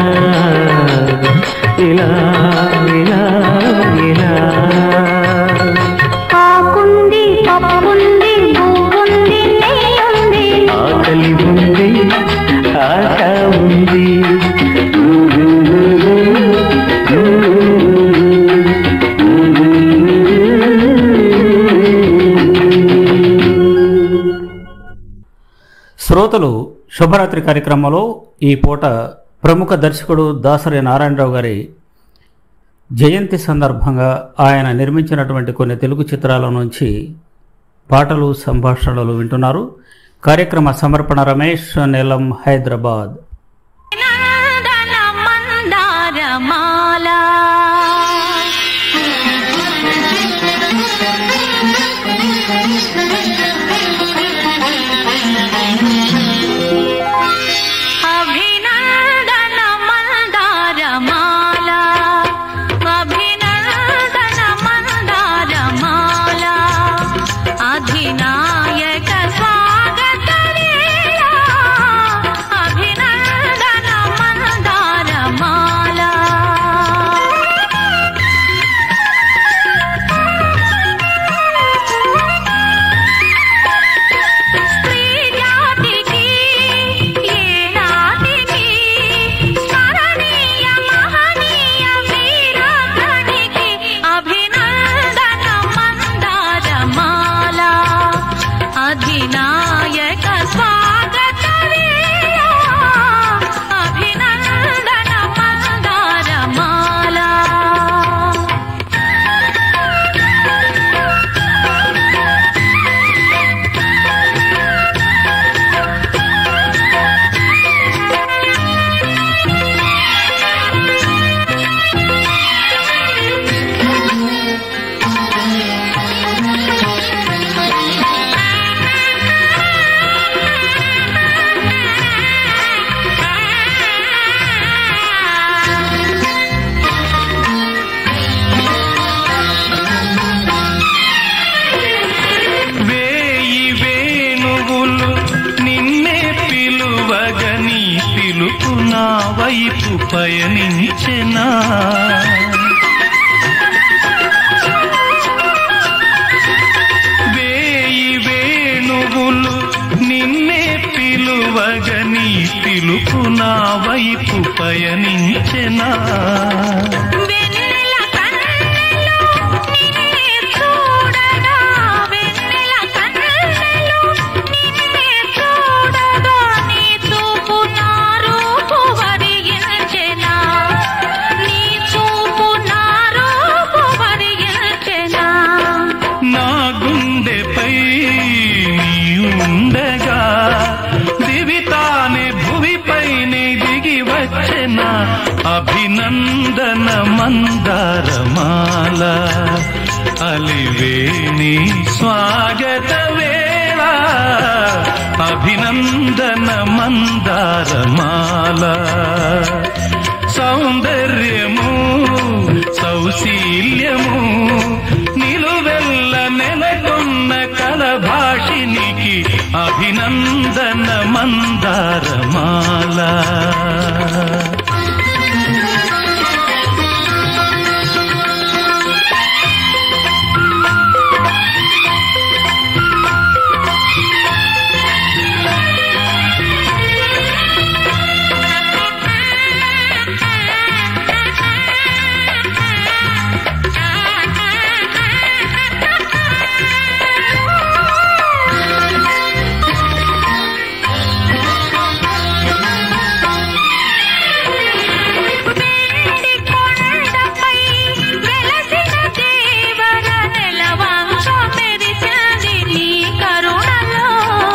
ఇలా ఇలా ఇలా ఇలా కాకుంది పప్పుంది పువ్వుంది నెయ్యుంది ఆకలి ఉంది ఆశ ఉంది శ్రోతలు శుభరాత్రి కార్యక్రమంలో ఈ పూట ప్రముఖ దర్శకుడు దాసరి నారాయణరావు గారి జయంతి సందర్భంగా ఆయన నిర్మించినటువంటి కొన్ని తెలుగు చిత్రాల నుంచి పాటలు సంభాషణలు వింటున్నారు కార్యక్రమ సమర్పణ రమేష్ నీలం హైదరాబాద్ నందన మందారమాల అభినందన మందారమాల అభినందన మందారమాల అధినాయక స్వాగత వేళ అభినందన మందారమాల స్త్రీ జాతికి ఏనాటికి స్మరణీయ మహనీయ వీరాగ్రణికి అభినందన మందారమాల అధినాయక స్వాగత వేళ అభినందన మందారమాల వేయి వేణువులు నిన్నే పిలువగని పిలుపు నా వైపు పయనించెనా వేయి వేణువులు నిన్నే పిలువగని పిలుపు నా వైపు పయనించెనా వెన్నెల కన్నెలు నిన్నే చూడగా వెన్నెల కన్నెలు నిన్నే చూడగా నీ చూపు నా రూపు వరిగించెనా నీ చూపు నా రూపు వరిగించెనా నా గుండెపై అభినందన మందారమాల అలివేణి స్వాగత వేళ అభినందన మందారమాల సౌందర్యము సౌశీల్యము నిలువెల్ల నెలకొన్న కలభాషినికి అభినందన మందారమాల వెండి కొండపై వెలసిన దేవర నెలవంక మెరిసింది నీ కరుణలో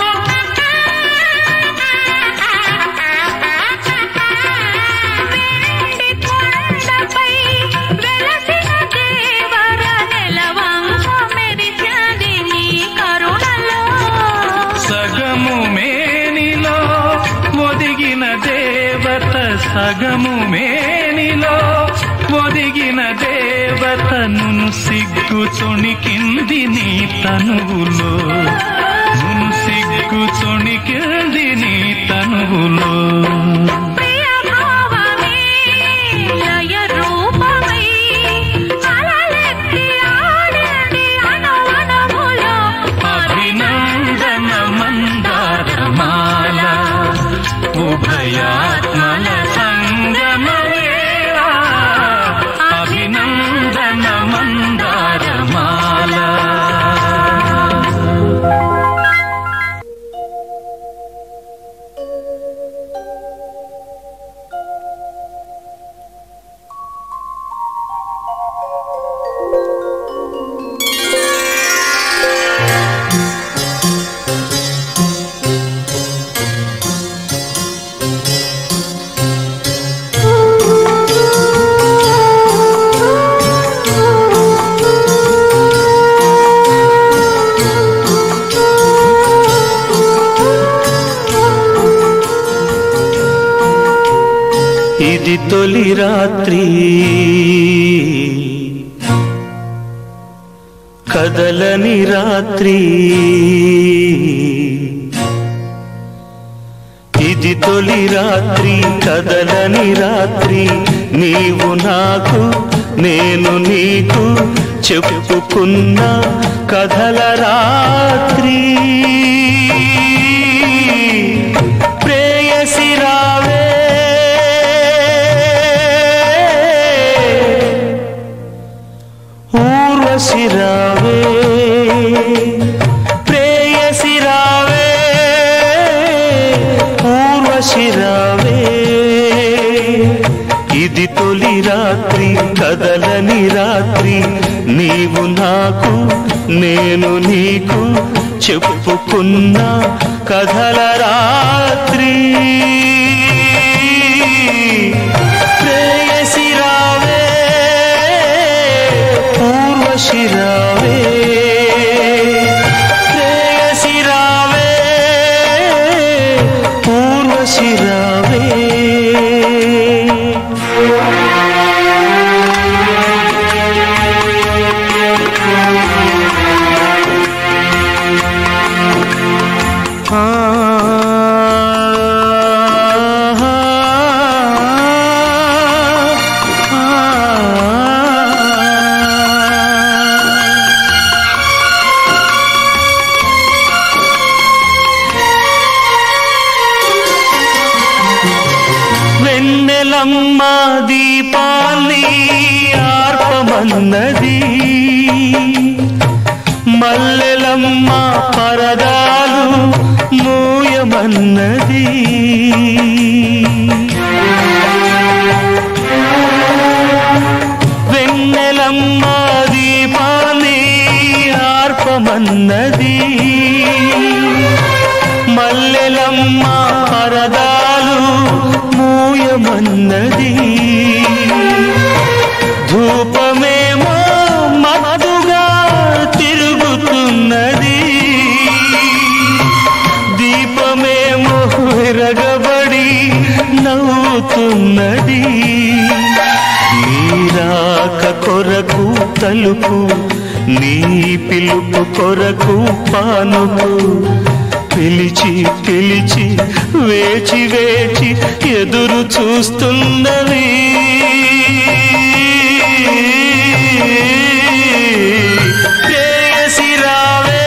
వెండి కొండపై వెలసిన దేవర నెలవంక మెరిసింది నీ కరుణలో సగము మేనిలో ఒదిగిన దేవత సగము మేనిలో ఒదిగిన దేవతను సిగ్గు తొణికింది నీ తనువులో నును సిగ్గు తొణికింది నీ తనువులో ప్రియ భావమే లయ రూపమై అలలెత్తి ఆడింది అనువనములో అభినందన మందారమాల ఉభయాత్మల సంగమ వేళ అభినందన మందారమాల ఇది తొలి రాత్రి కదలని రాత్రి ఇది తొలి రాత్రి కదలని రాత్రి నీవు నాకు నేను నీకు చెప్పుకున్న కథల రాత్రి ప్రేయసి రావే ఊర్వశి రావే ప్రేయసి రావే ఊర్వశి రావే ఇది తొలి రాత్రి కదలని రాత్రి నీవు నాకు నేను నీకు చెప్పుకున్న కథల రాత్రి ప్రేయసి రావే ఊర్వశి రావే ప్రేయసి రావే ఊర్వశి రావే వెన్నెలమ్మ దీపాన్ని ఆర్పమన్నది మల్లెలమ్మ పరదాలు మూయమన్నది వెన్నెలమ్మ దీపాన్ని ఆర్పమన్నది మల్లెలమ్మ పరదాలు మూయమన్నది తలుపు నీ పిలుపు కొరకు పానుపు పిలిచి పిలిచి వేచి వేచి ఎదురు చూస్తున్నవి ప్రేయసి రావే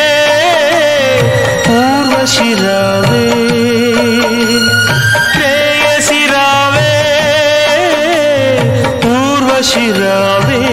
పూర్వశి రావే ప్రేయసి రావే పూర్వశి రావే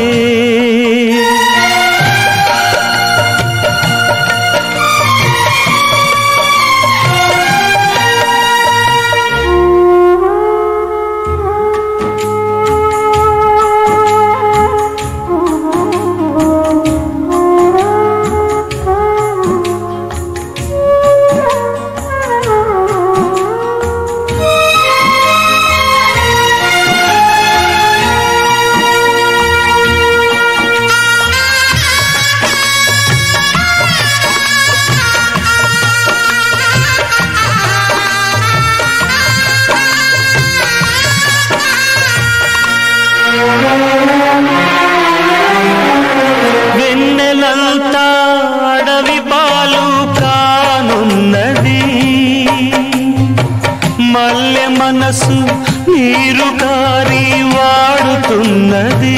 వెన్నెలంతా అడవి పాలు కానున్నది మల్లె మనసు నీరు కారి వాడుతున్నది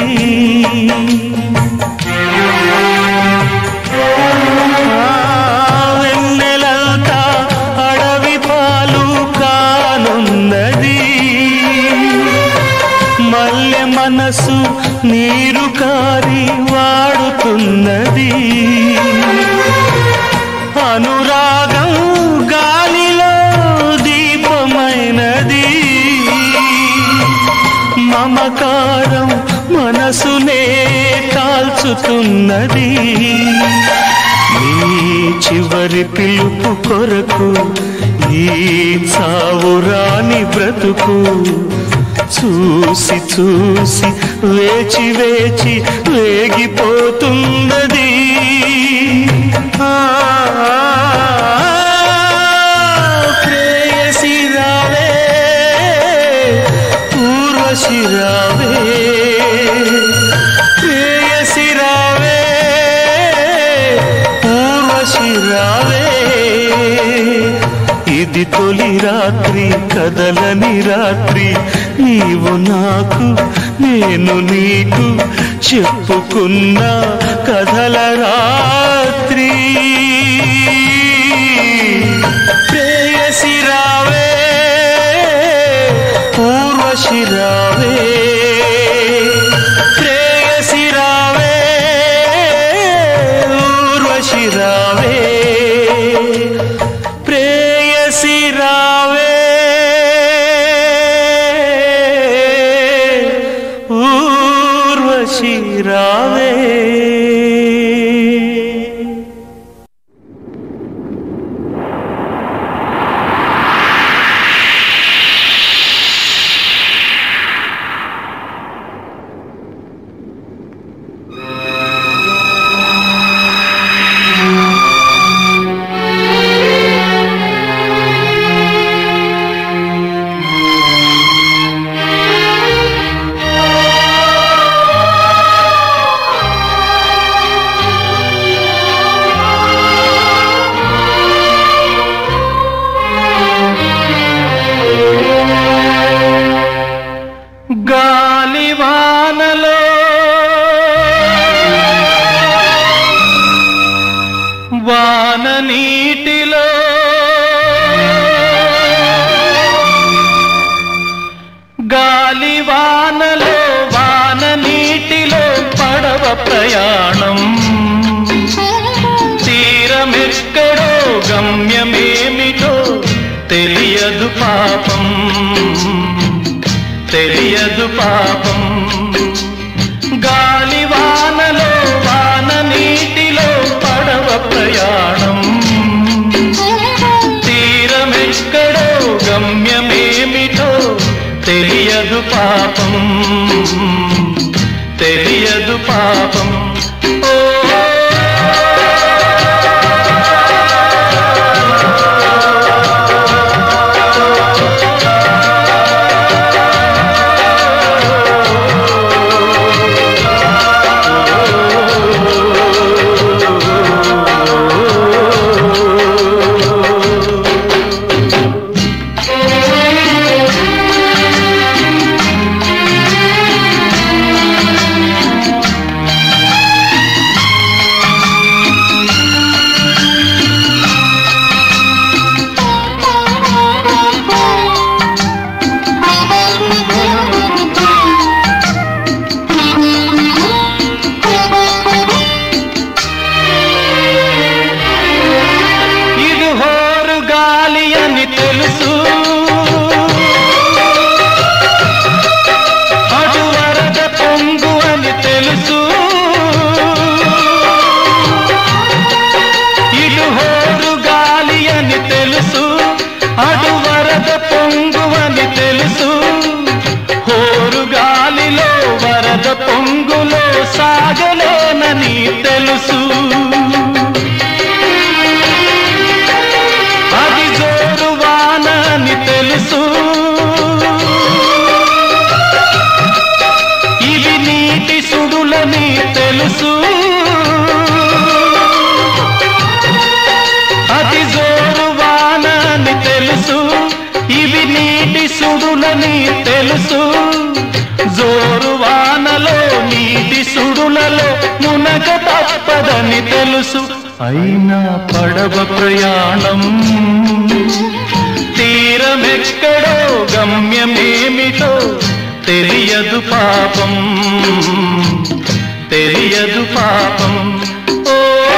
ఆ, వెన్నెలంతా అడవి పాలు కానున్నది మల్లె మనసు నీరు కారి వాడుతున్నది అనురాగం గాలిలో దీపమైనది మమకారం మనసునే కాల్చుతున్నది నీ చివరి పిలుపు కొరకు ఈ చావురాని బ్రతుకు చూసి చూసి వేచి వేచి వేగిపోతున్నది ఆ, ప్రేయసి రావే పూర్వశి రావే ప్రేయసి రావే పూర్వశి రావే ఇది తొలి రాత్రి కదలని రాత్రి నీవు నాకు నేను నీకు చెప్పుకున్న కథల రాత్రి ప్రేయసి రావే పూర్వశి రావే ప్రేయసి రావే ఊర్వశి రావే ప్రేయసి రావే ఊర్వశి రావే గాలివానలో వాన నీటిలో గాలివానలో వాన నీటిలో పడవ ప్రయాణం తీరమెక్కడో గమ్యమేమిటో తెలియదు పాపం తెలియదు పాపం గాలివానలో వాన నీటిలో పడవ ప్రయాణం తీరమెక్కడో గమ్యమేమిటో తెలియదు పాపం తెలియదు పాపం ఓ తెలుసు అటు వరద పొంగు అని తెలుసు ఇటు హోరు గాలి అని తెలుసు అటు వరద పొంగు అని తెలుసు హోరు గాలిలో వరద పొంగులో సాగలేనని తెలుసు అది జోరు వాన అని తెలుసు ఇవి నీటి సుడులని తెలుసు అతి జోరు వాన అని తెలుసు ఇవి నీటి సుడులని తెలుసు జోరు వానలో నీటి సుడులలో మునగ తప్పదని తెలుసు అయినా పడవ ప్రయాణం తీరమెక్కడో గమ్యమేమిటో తెలియదు పాపం తెలియదు పాపం ఓ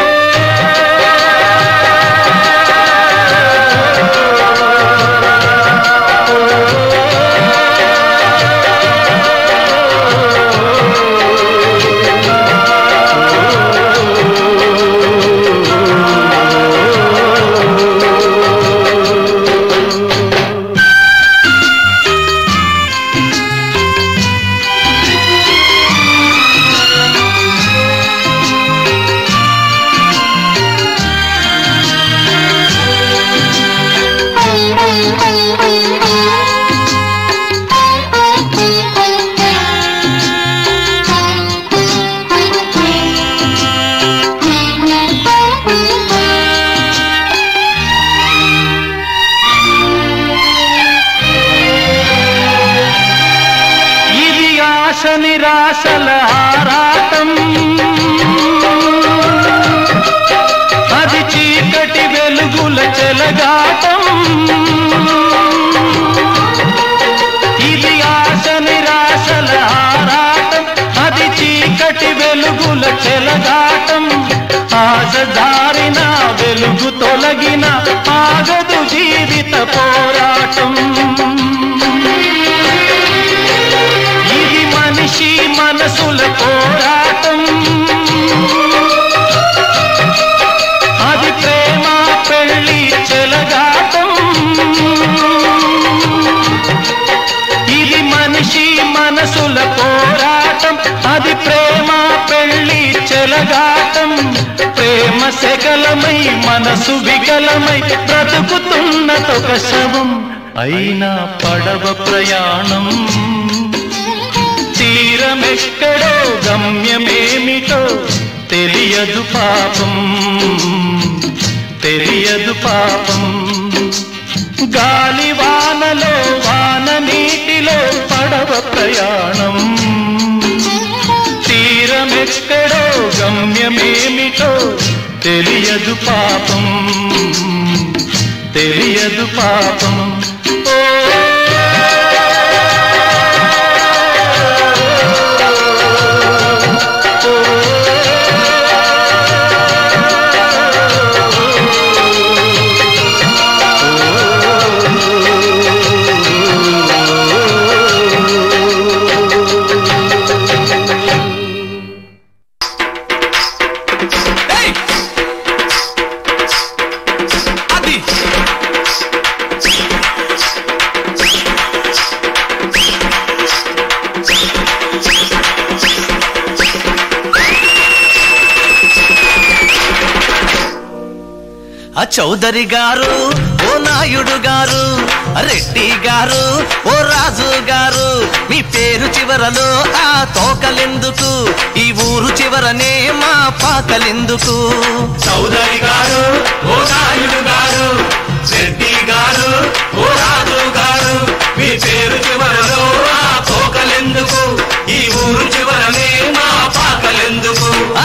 ఇది ఆశ నిరాశల ఆరాటం అది చీకటి వెలుగుల చెలగాటం ఇది ఆశ నిరాశల ఆరాటం అది చీకటి వెలుగుల చెలగాటం ఆశ జారిన వెలుగు తొలగిన ఆగదు జీవిత పోరాటం ఇది మనిషి మనసుల పోరాటం అది ప్రేమ పెళ్లి చెలగాటం ఇది మనిషి మనసుల పోరాటం అది ప్రేమ పెళ్లి చెలగాటం ప్రేమ శకలమై మనసు వికలమై బ్రతుకుతున్నదొక శవం అయినా పడవ ప్రయాణం తీరమెక్కడో గమ్యమేమిటో తెలియదు పాపం తెలియదు పాపం గాలి వానలో వాన నీటిలో పడవ ప్రయాణం తీరమెక్కడో గమ్యమేమిటో తెలియదు పాపం తెలియదు పాపం ఓ ఆ చౌదరి గారు ఓ నాయుడు గారు రెడ్డి గారు ఓ రాజు గారు మీ పేరు చివరలో ఆ తోకలెందుకు ఈ ఊరు చివరనే మా పాకలెందుకు చౌదరి గారు ఓ నాయుడు గారు రెడ్డి గారు ఓ రాజు గారు మీ పేరు చివరలో ఆ తోకలెందుకు ఈ ఊరు చివరనే మా పాకలెందుకు ఆ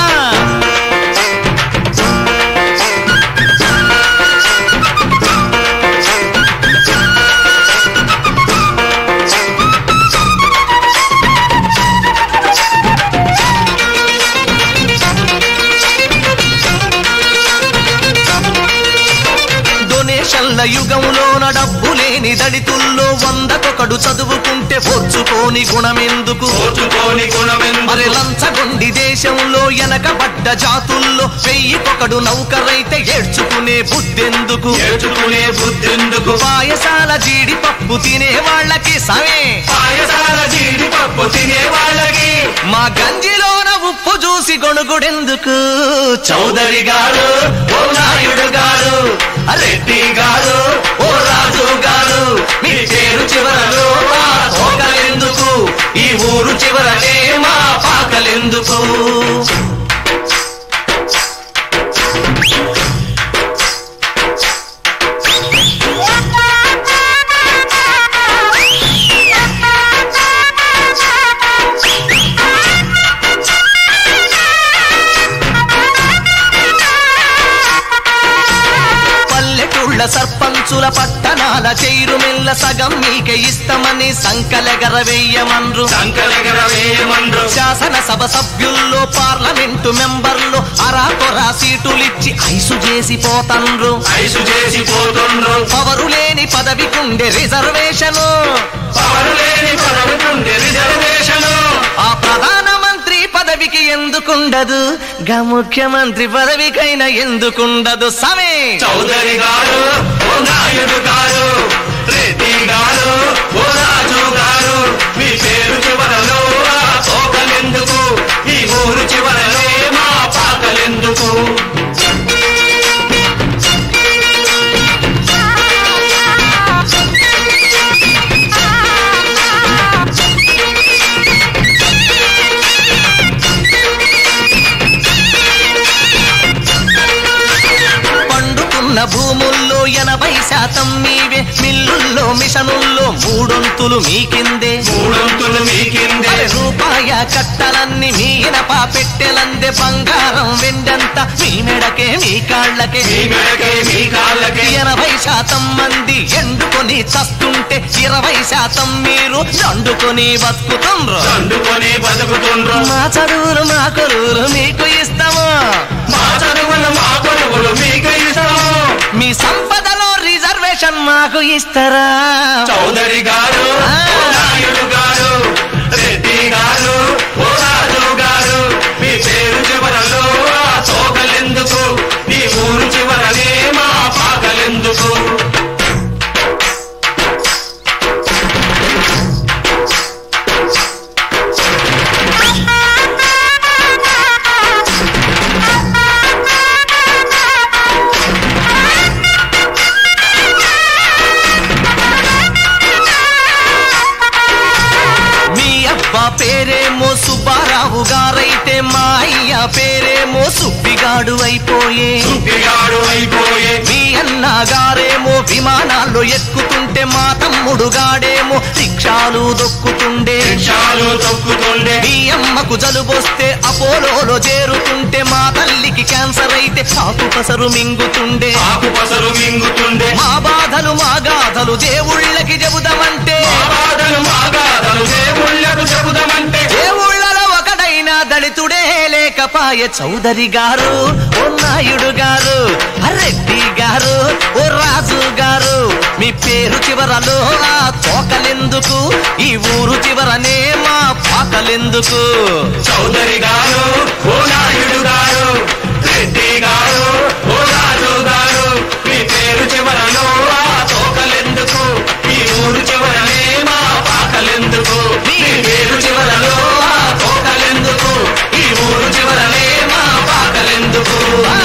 ఆ డబ్బుల యుగంలోన డబ్బు లేని దళితుల్లో వందకొకడు చదువుకుంటే ఓర్చుకోని గుణమెందుకు ఓర్చుకోని గుణమెందుకు? మరి లంచగొండి దేశంలో వెనకబడ్డ జాతుల్లో వెయ్యికొకడు నౌకరైతే ఏడ్చుకునే బుద్ధెందుకు నేర్చుకునే బుద్ధెందుకు పాయసాల జీడిపప్పు తినే వాళ్ళకి సమే పాయసాల జీడిపప్పు తినే వాళ్ళకి మా గంజిలోన ఉప్పు చూసి గొణుగుడెందుకు చౌదరి గారు ఓ నాయుడు గారు రెడ్డి గారు ఓ రాజు గారు మీ పేరు చివరలో మా తోకలెందుకు ఈ ఊరు చివరనే మా పాకలెందుకు పల్లెటూళ్ళ సర్పంచుల పట్టణాల చైరుమిల్ల సగం మీకే ఇస్తామని సంకలెగర వెయ్యమన్రు సంకలగర వేయమండ్రు శాసనసభ సభ్యుల్లో పార్లమెంటు మెంబర్లు అరాకొరా సీటులిచ్చి ఐసు చేసి పోతండ్రు ఐసు చేసి పోతుండ్రు పవరు లేని పదవికుండే రిజర్వేషను పవరు లేని పదవుకుండే రిజర్వేషను ఆ ప్రధానమంత్రి పదవికి ఎందుకుండదు గా ముఖ్యమంత్రి పదవికైనా ఎందుకుండదు సమే చౌదరి గారు ఓ నాయుడు గారు రెడ్డి గారు ఓ రాజు గారు మీ పేరు చివరలో ఆ తోకలెందుకు ఈ ఊరు చివరలో మా పాకలెందుకు పండుకున్న భూముల్లో ఎనభై శాతం మీవే మిల్లుల్లో మిషనుల్లో మూడొంతులు మీకిందే మూడొంతులు మీకిందే అరే రూపాయ కట్టలన్నీ మీ ఇనప పెట్టెలందే బంగారం వెండంత మీ మెడకే మీ కాళ్ళకే మీ మెడకే మీ కాళ్ళకే ఎనభై శాతం మంది ఎండుకొని చస్తుంటే ఇరవై శాతం మీరు దండుకొని బతుకుతుండ్రు దండుకొని బతుకుతుండ్రు మా చదువులు మా కొలువులు మీకు ఇస్తాము మా చదువులు మా కొలువులు మీకు ఇస్తాము మీ సంపదలో రిజర్వేషన్ మాకు ఇస్తారా చౌదరి గారు ఓ నాయుడు గారు రెడ్డి గారు ఓ రాజు గారు మీ పేరు చివరలో ఆ తోకలెందుకు ఈ ఊరు చివరనే మా పాకలెందుకు మీ అబ్బా పేరేమో సుబ్బారావు గారైతే మా అయ్య పేరేమో సుబ్బిగాడు అయిపోయే సుబ్బిగాడు అయిపోయే మీ అన్న గారేమో విమానాల్లో ఎక్కుతుంటే మా తమ్ముడు గాడేమో రిక్షాలు దొక్కుతుండే చాలు తొక్కుతుండే మీ అమ్మకు జలుబొస్తే అపోలోలో చేరుతుంటే మా తల్లికి క్యాన్సర్ అయితే సాకు పసరు మింగుతుండే ఆకు పసరు మింగుతుండే మా బాధలు మా గాథలు దేవుళ్ళకి చెబుదామంటే మా బాధలు మా గాథలు దేవుళ్ళకు చెబుదామంటే దేవుళ్ళలో ఒకడైనా దళితుడే లేకపాయ చౌదరి గారు ఓ నాయుడు గారు రెడ్డి గారు ఓ రాజు గారు మీ పేరు చివరలో ఆ తోకలెందుకు ఈ ఊరు చివరనే మా పాకలెందుకు చౌదరి గారు ఓ నాయుడు గారు రెడ్డి గారు ఓ రాజు గారు మీ పేరు చివరలో ఆ తోకలెందుకు ఈ ఊరు చివరనే మా పాకలెందుకు మీ పేరు చివరలో ఆ తోకలెందుకు ఈ ఊరు చివరనే మా పాకలెందుకు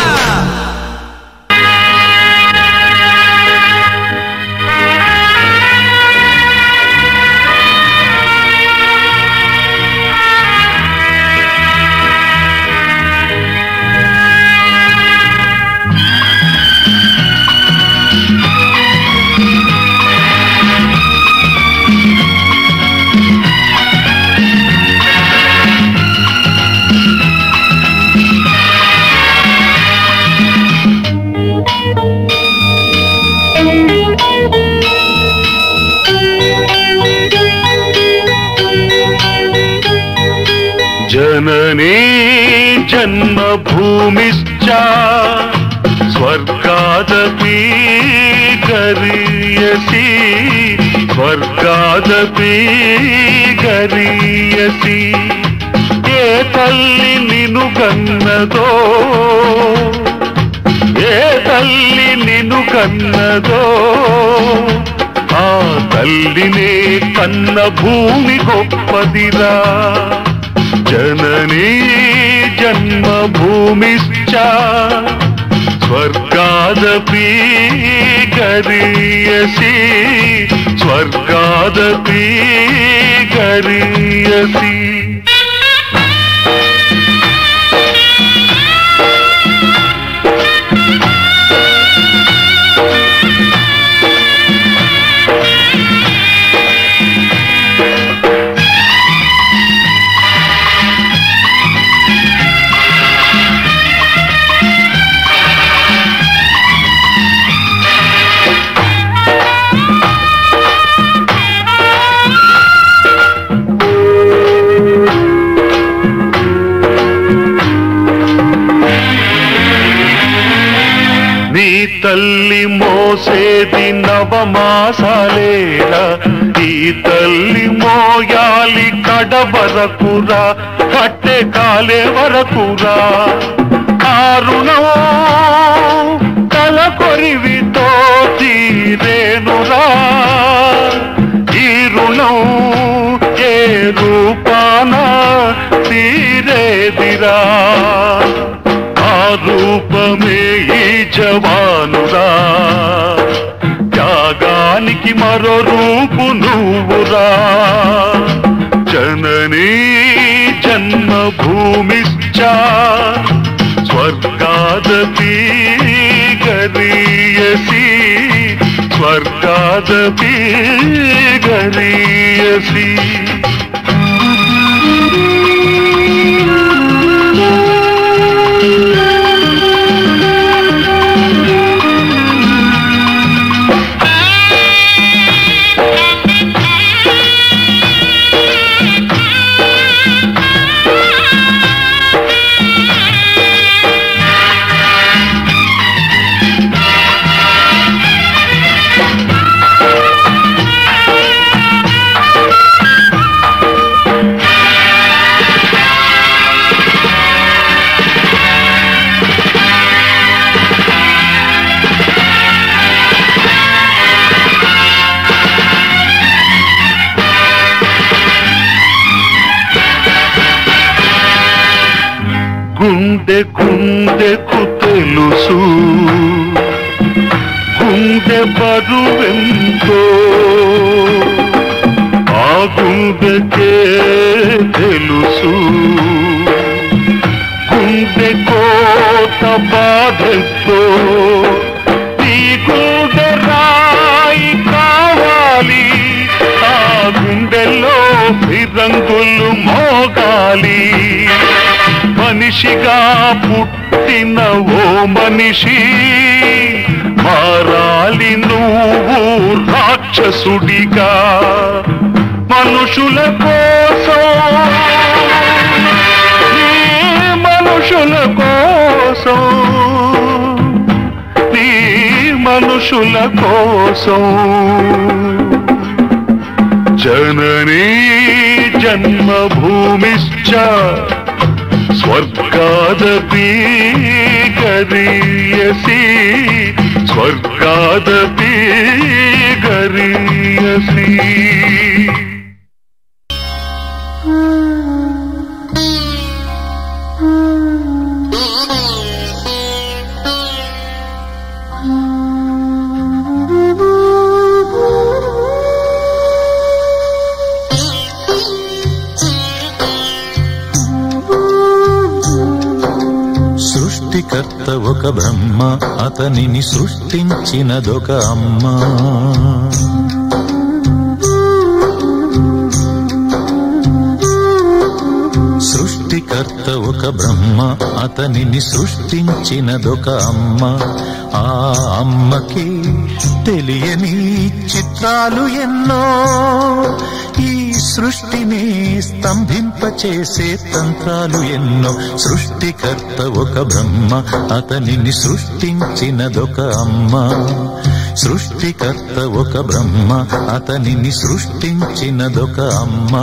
जननी जन्मभूमिश्च स्वर्गादपि ಗರಿಯಸಿ ಸ್ವರ್ಗಾದಪಿ ಗರಿಯಸಿ ఏ తల్లి నిను కన్నదో ఏ తల్లి నిను కన్నదో ఆ తల్లినే కన్న భూమి గొప్పదిరా జననీ జన్మభూమిశ్చ స్వర్గాదపి గరీయసి స్వర్గాదపి గరీయసి నీ తల్లి మోసేది నవమాసాలేరా ఈ తల్లి మోయాలి కడ వరకురా కట్టె కాలే వరకురా కారుణం తల కొరివితో తీరేనురా ఈ రుణం ఏ రూపాన తీరేదిరా ఆ రూపమే ఈ జవానురా త్యాగానికి మరో రూపు నువ్వురా జననీ జన్మభూమిశ్చ స్వర్గాదపి గరీయసి స్వర్గాదపి గరీయసి గుండె గుండెకు తెలుసు గుండె బరువెంతో ఆ గుండెకే తెలుసు గుండె కోట బాధతో ఈ గుండె రాయి కావాలి ఆ గుండెలో ఫిరంగులు మోగాలి మనిషిగా పుట్టిన ఓ మనిషి మారాలి నువ్వు రాక్షసుడిగా మనుషుల కోసం నీ మనుషుల కోసం నీ మనుషుల కోసం జననీ జన్మభూమిశ్చ స్వర్గాదపి గరీయసి స్వర్గాదపి గరీయసి సృష్టికర్త ఒక బ్రహ్మ అతనిని సృష్టించినదొక అమ్మ సృష్టికర్త ఒక బ్రహ్మ అతనిని సృష్టించినదొక అమ్మ ఆ అమ్మకి తెలియని చిత్రాలు ఎన్నో ఈ సృష్టిని స్తంభింపచేసే తంత్రాలు ఎన్నో సృష్టికర్త ఒక బ్రహ్మ అతనిని సృష్టించినదొక అమ్మ సృష్టికర్త ఒక బ్రహ్మ అతనిని సృష్టించినదొక అమ్మ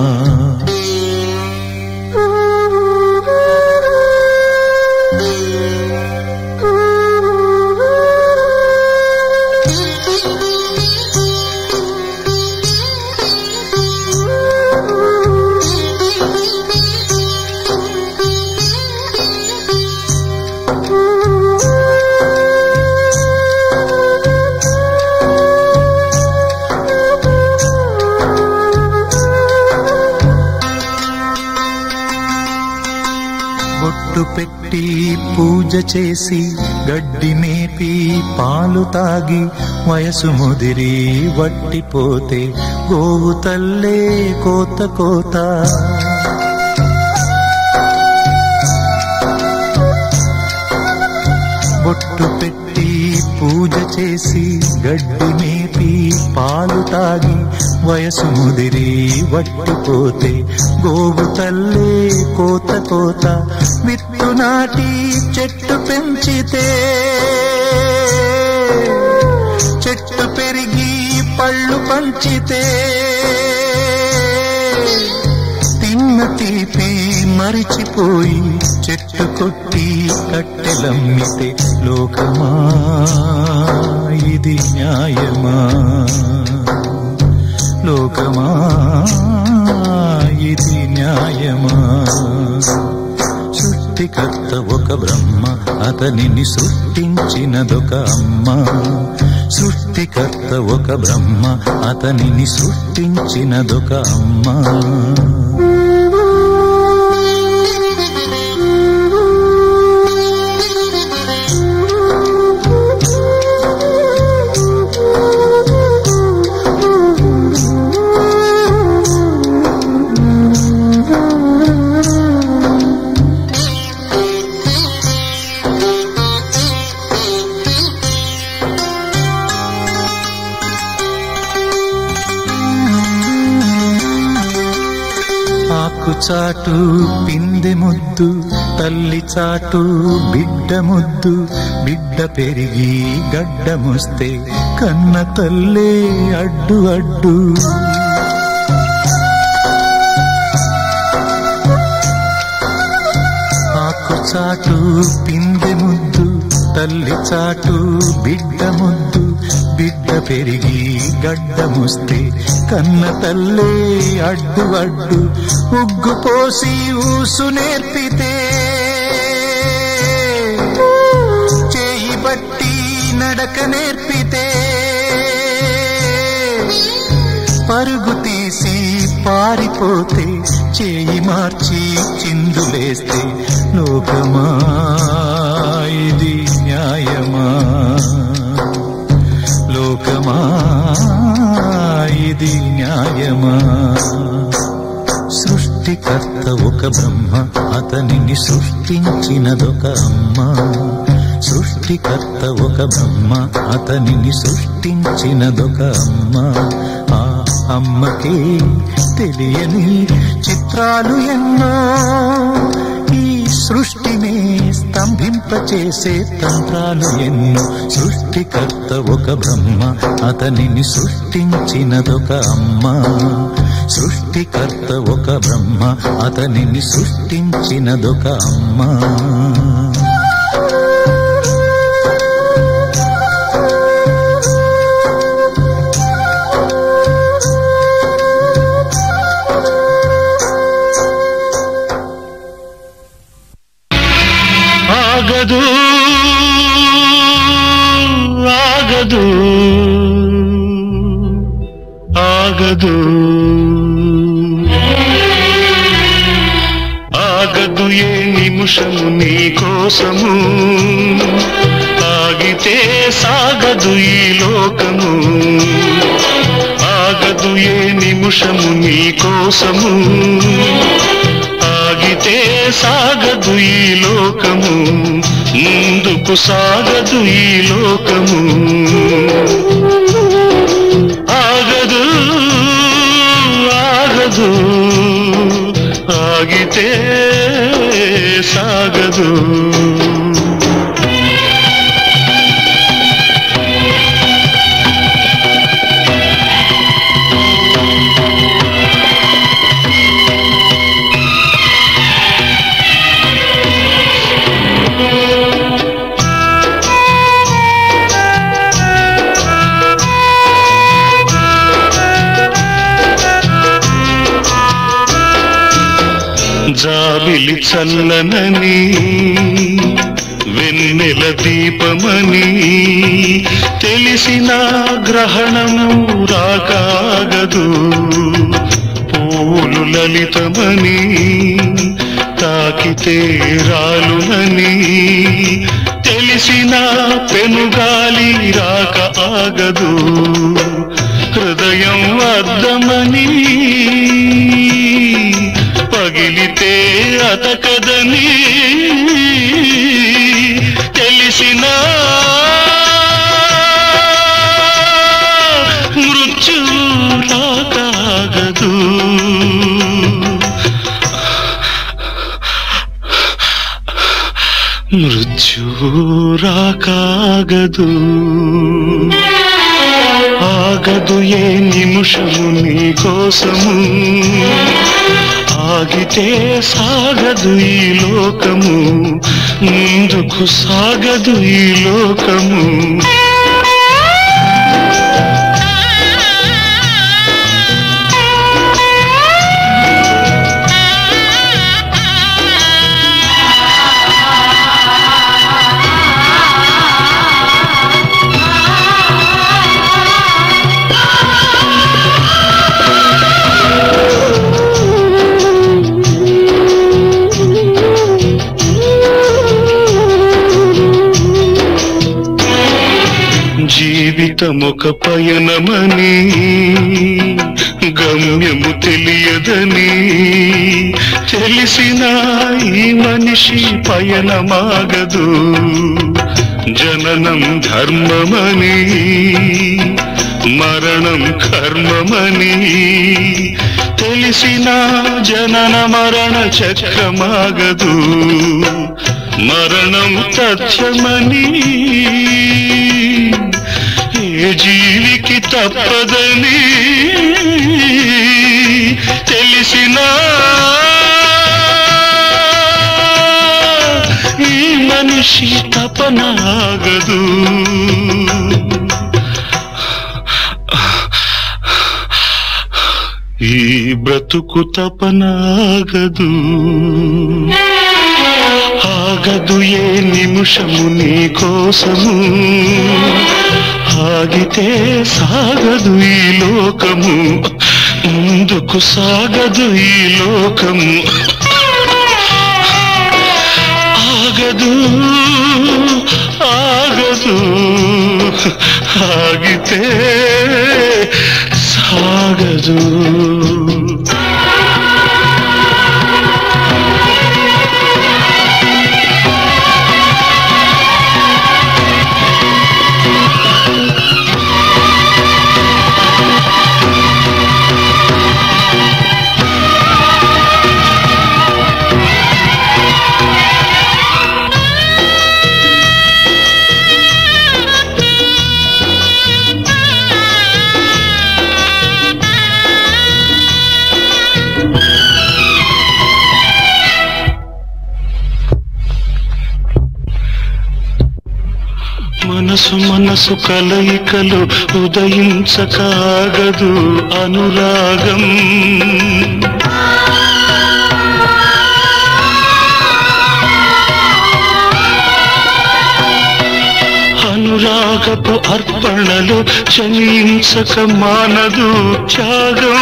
బొట్టు పెట్టి పూజ చేసి గడ్డి మేపి పాలు తాగి వయసు ముదిరి వట్టిపోతే గోవు తల్లే కోత కోత బొట్టు పెట్టి పూజ చేసి గడ్డి మేపి పాలు తాగి వయసు ముదిరి వట్టిపోతే గోవు తల్లే కోత కోత విత్తు నాటి చెట్టు పెంచితే చెట్టు పెరిగి పళ్ళు పంచితే తిన్న తీపి మరిచిపోయి చెట్టు కొట్టి కట్టెలమ్మితే లోకమా ఇది న్యాయమా లోకమా ఇది న్యాయమా సృష్టికర్త ఒక బ్రహ్మ అతనిని సృష్టించినదొక అమ్మ సృష్టికర్త ఒక బ్రహ్మ అతనిని సృష్టించినదొక అమ్మ ఆకు చాటు పిందె ముద్దు తల్లి చాటు బిడ్డ ముద్దు బిడ్డ పెరిగి గడ్డ ముస్తే కన్న తల్లే అడ్డు అడ్డు ఆకు చాటు పిందె ముద్దు తల్లి చాటు బిడ్డ ముద్దు బిడ్డ పెరిగి గడ్డ ముస్తే కన్న తల్లే అడ్డు అడ్డు ఉగ్గు పోసి ఊసు నేర్పితే చేయి బట్టి నడక నేర్పితే పరుగు తీసి పారిపోతే చేయి మార్చి చిందులేస్తే లోకమా ఇది న్యాయమా లోకమా ఇది న్యాయమా సృష్టికర్త ఒక బ్రహ్మ అతనిని సృష్టించినదొక అమ్మ సృష్టికర్త ఒక బ్రహ్మ అతనిని సృష్టించినదొక అమ్మ ఆ అమ్మకి తెలియని చిత్రాలు ఎన్నో ఈ సృష్టిని స్తంభింపచేసే తంత్రాలు ఎన్నో సృష్టికర్త ఒక బ్రహ్మ అతనిని సృష్టించినదొక అమ్మ సృష్టికర్త ఒక బ్రహ్మ అతనిని సృష్టించినదొక అమ్మ ఆగదు ఆగదు ఆగదు ఆగదు ఏ నిమిషము నీ కోసము ఆగితే సాగదు ఈ లోకము ఆగదు ఏ నిమిషము నీ కోసము ఆగితే సాగదు ఈ లోకము ముందుకు సాగదు ఈ లోకము ఆగదు ఆగదు ఆగితే సాగదు జాబిలి చల్లనని వెన్నెల దీపమని తెలిసిన గ్రహణము రాకాగదు పూలు లలితమని తాకితే రాలునని తెలిసిన పెనుగాలి రాక ఆగదు హృదయం అద్దమని పగిలితే అతకదని తెలిసిన మృత్యు రాకాగదు మృత్యు రాకాగదు ఆగదు ఏ నిమిషము నీ కోసము ఆగితే సాగదు ఈ లోకము ముందుకు సాగదు ఈ లోకము జీవితమొక పయనమని గమ్యము తెలియదని తెలిసిన ఈ మనిషి పయనమాగదు జననం ధర్మమని మరణం కర్మమని తెలిసిన జనన మరణ చక్రమాగదు మరణం తథ్యమని ఏ జీవికి తప్పదని తెలిసిన ఈ మనిషి తపనాగదు ఈ బ్రతుకు తపనాగదు ఆగదు ఏ నిమిషము నీ కోసము ఆగితే సాగదు ఈ లోకము ముందుకు సాగదు ఈ లోకము ఆగదు ఆగదు ఆగితే సాగదు మనసు మనసు కలయికలు ఉదయించకాగదు అనురాగం అనురాగపు అర్పణలు చలించక మానదు త్యాగం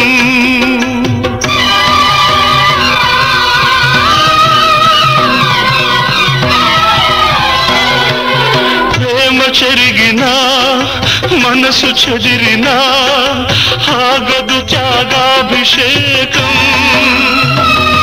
ప్రేమ చెరిగినా మనసు చెదిరినా ఆగదు త్యాగాభిషేకం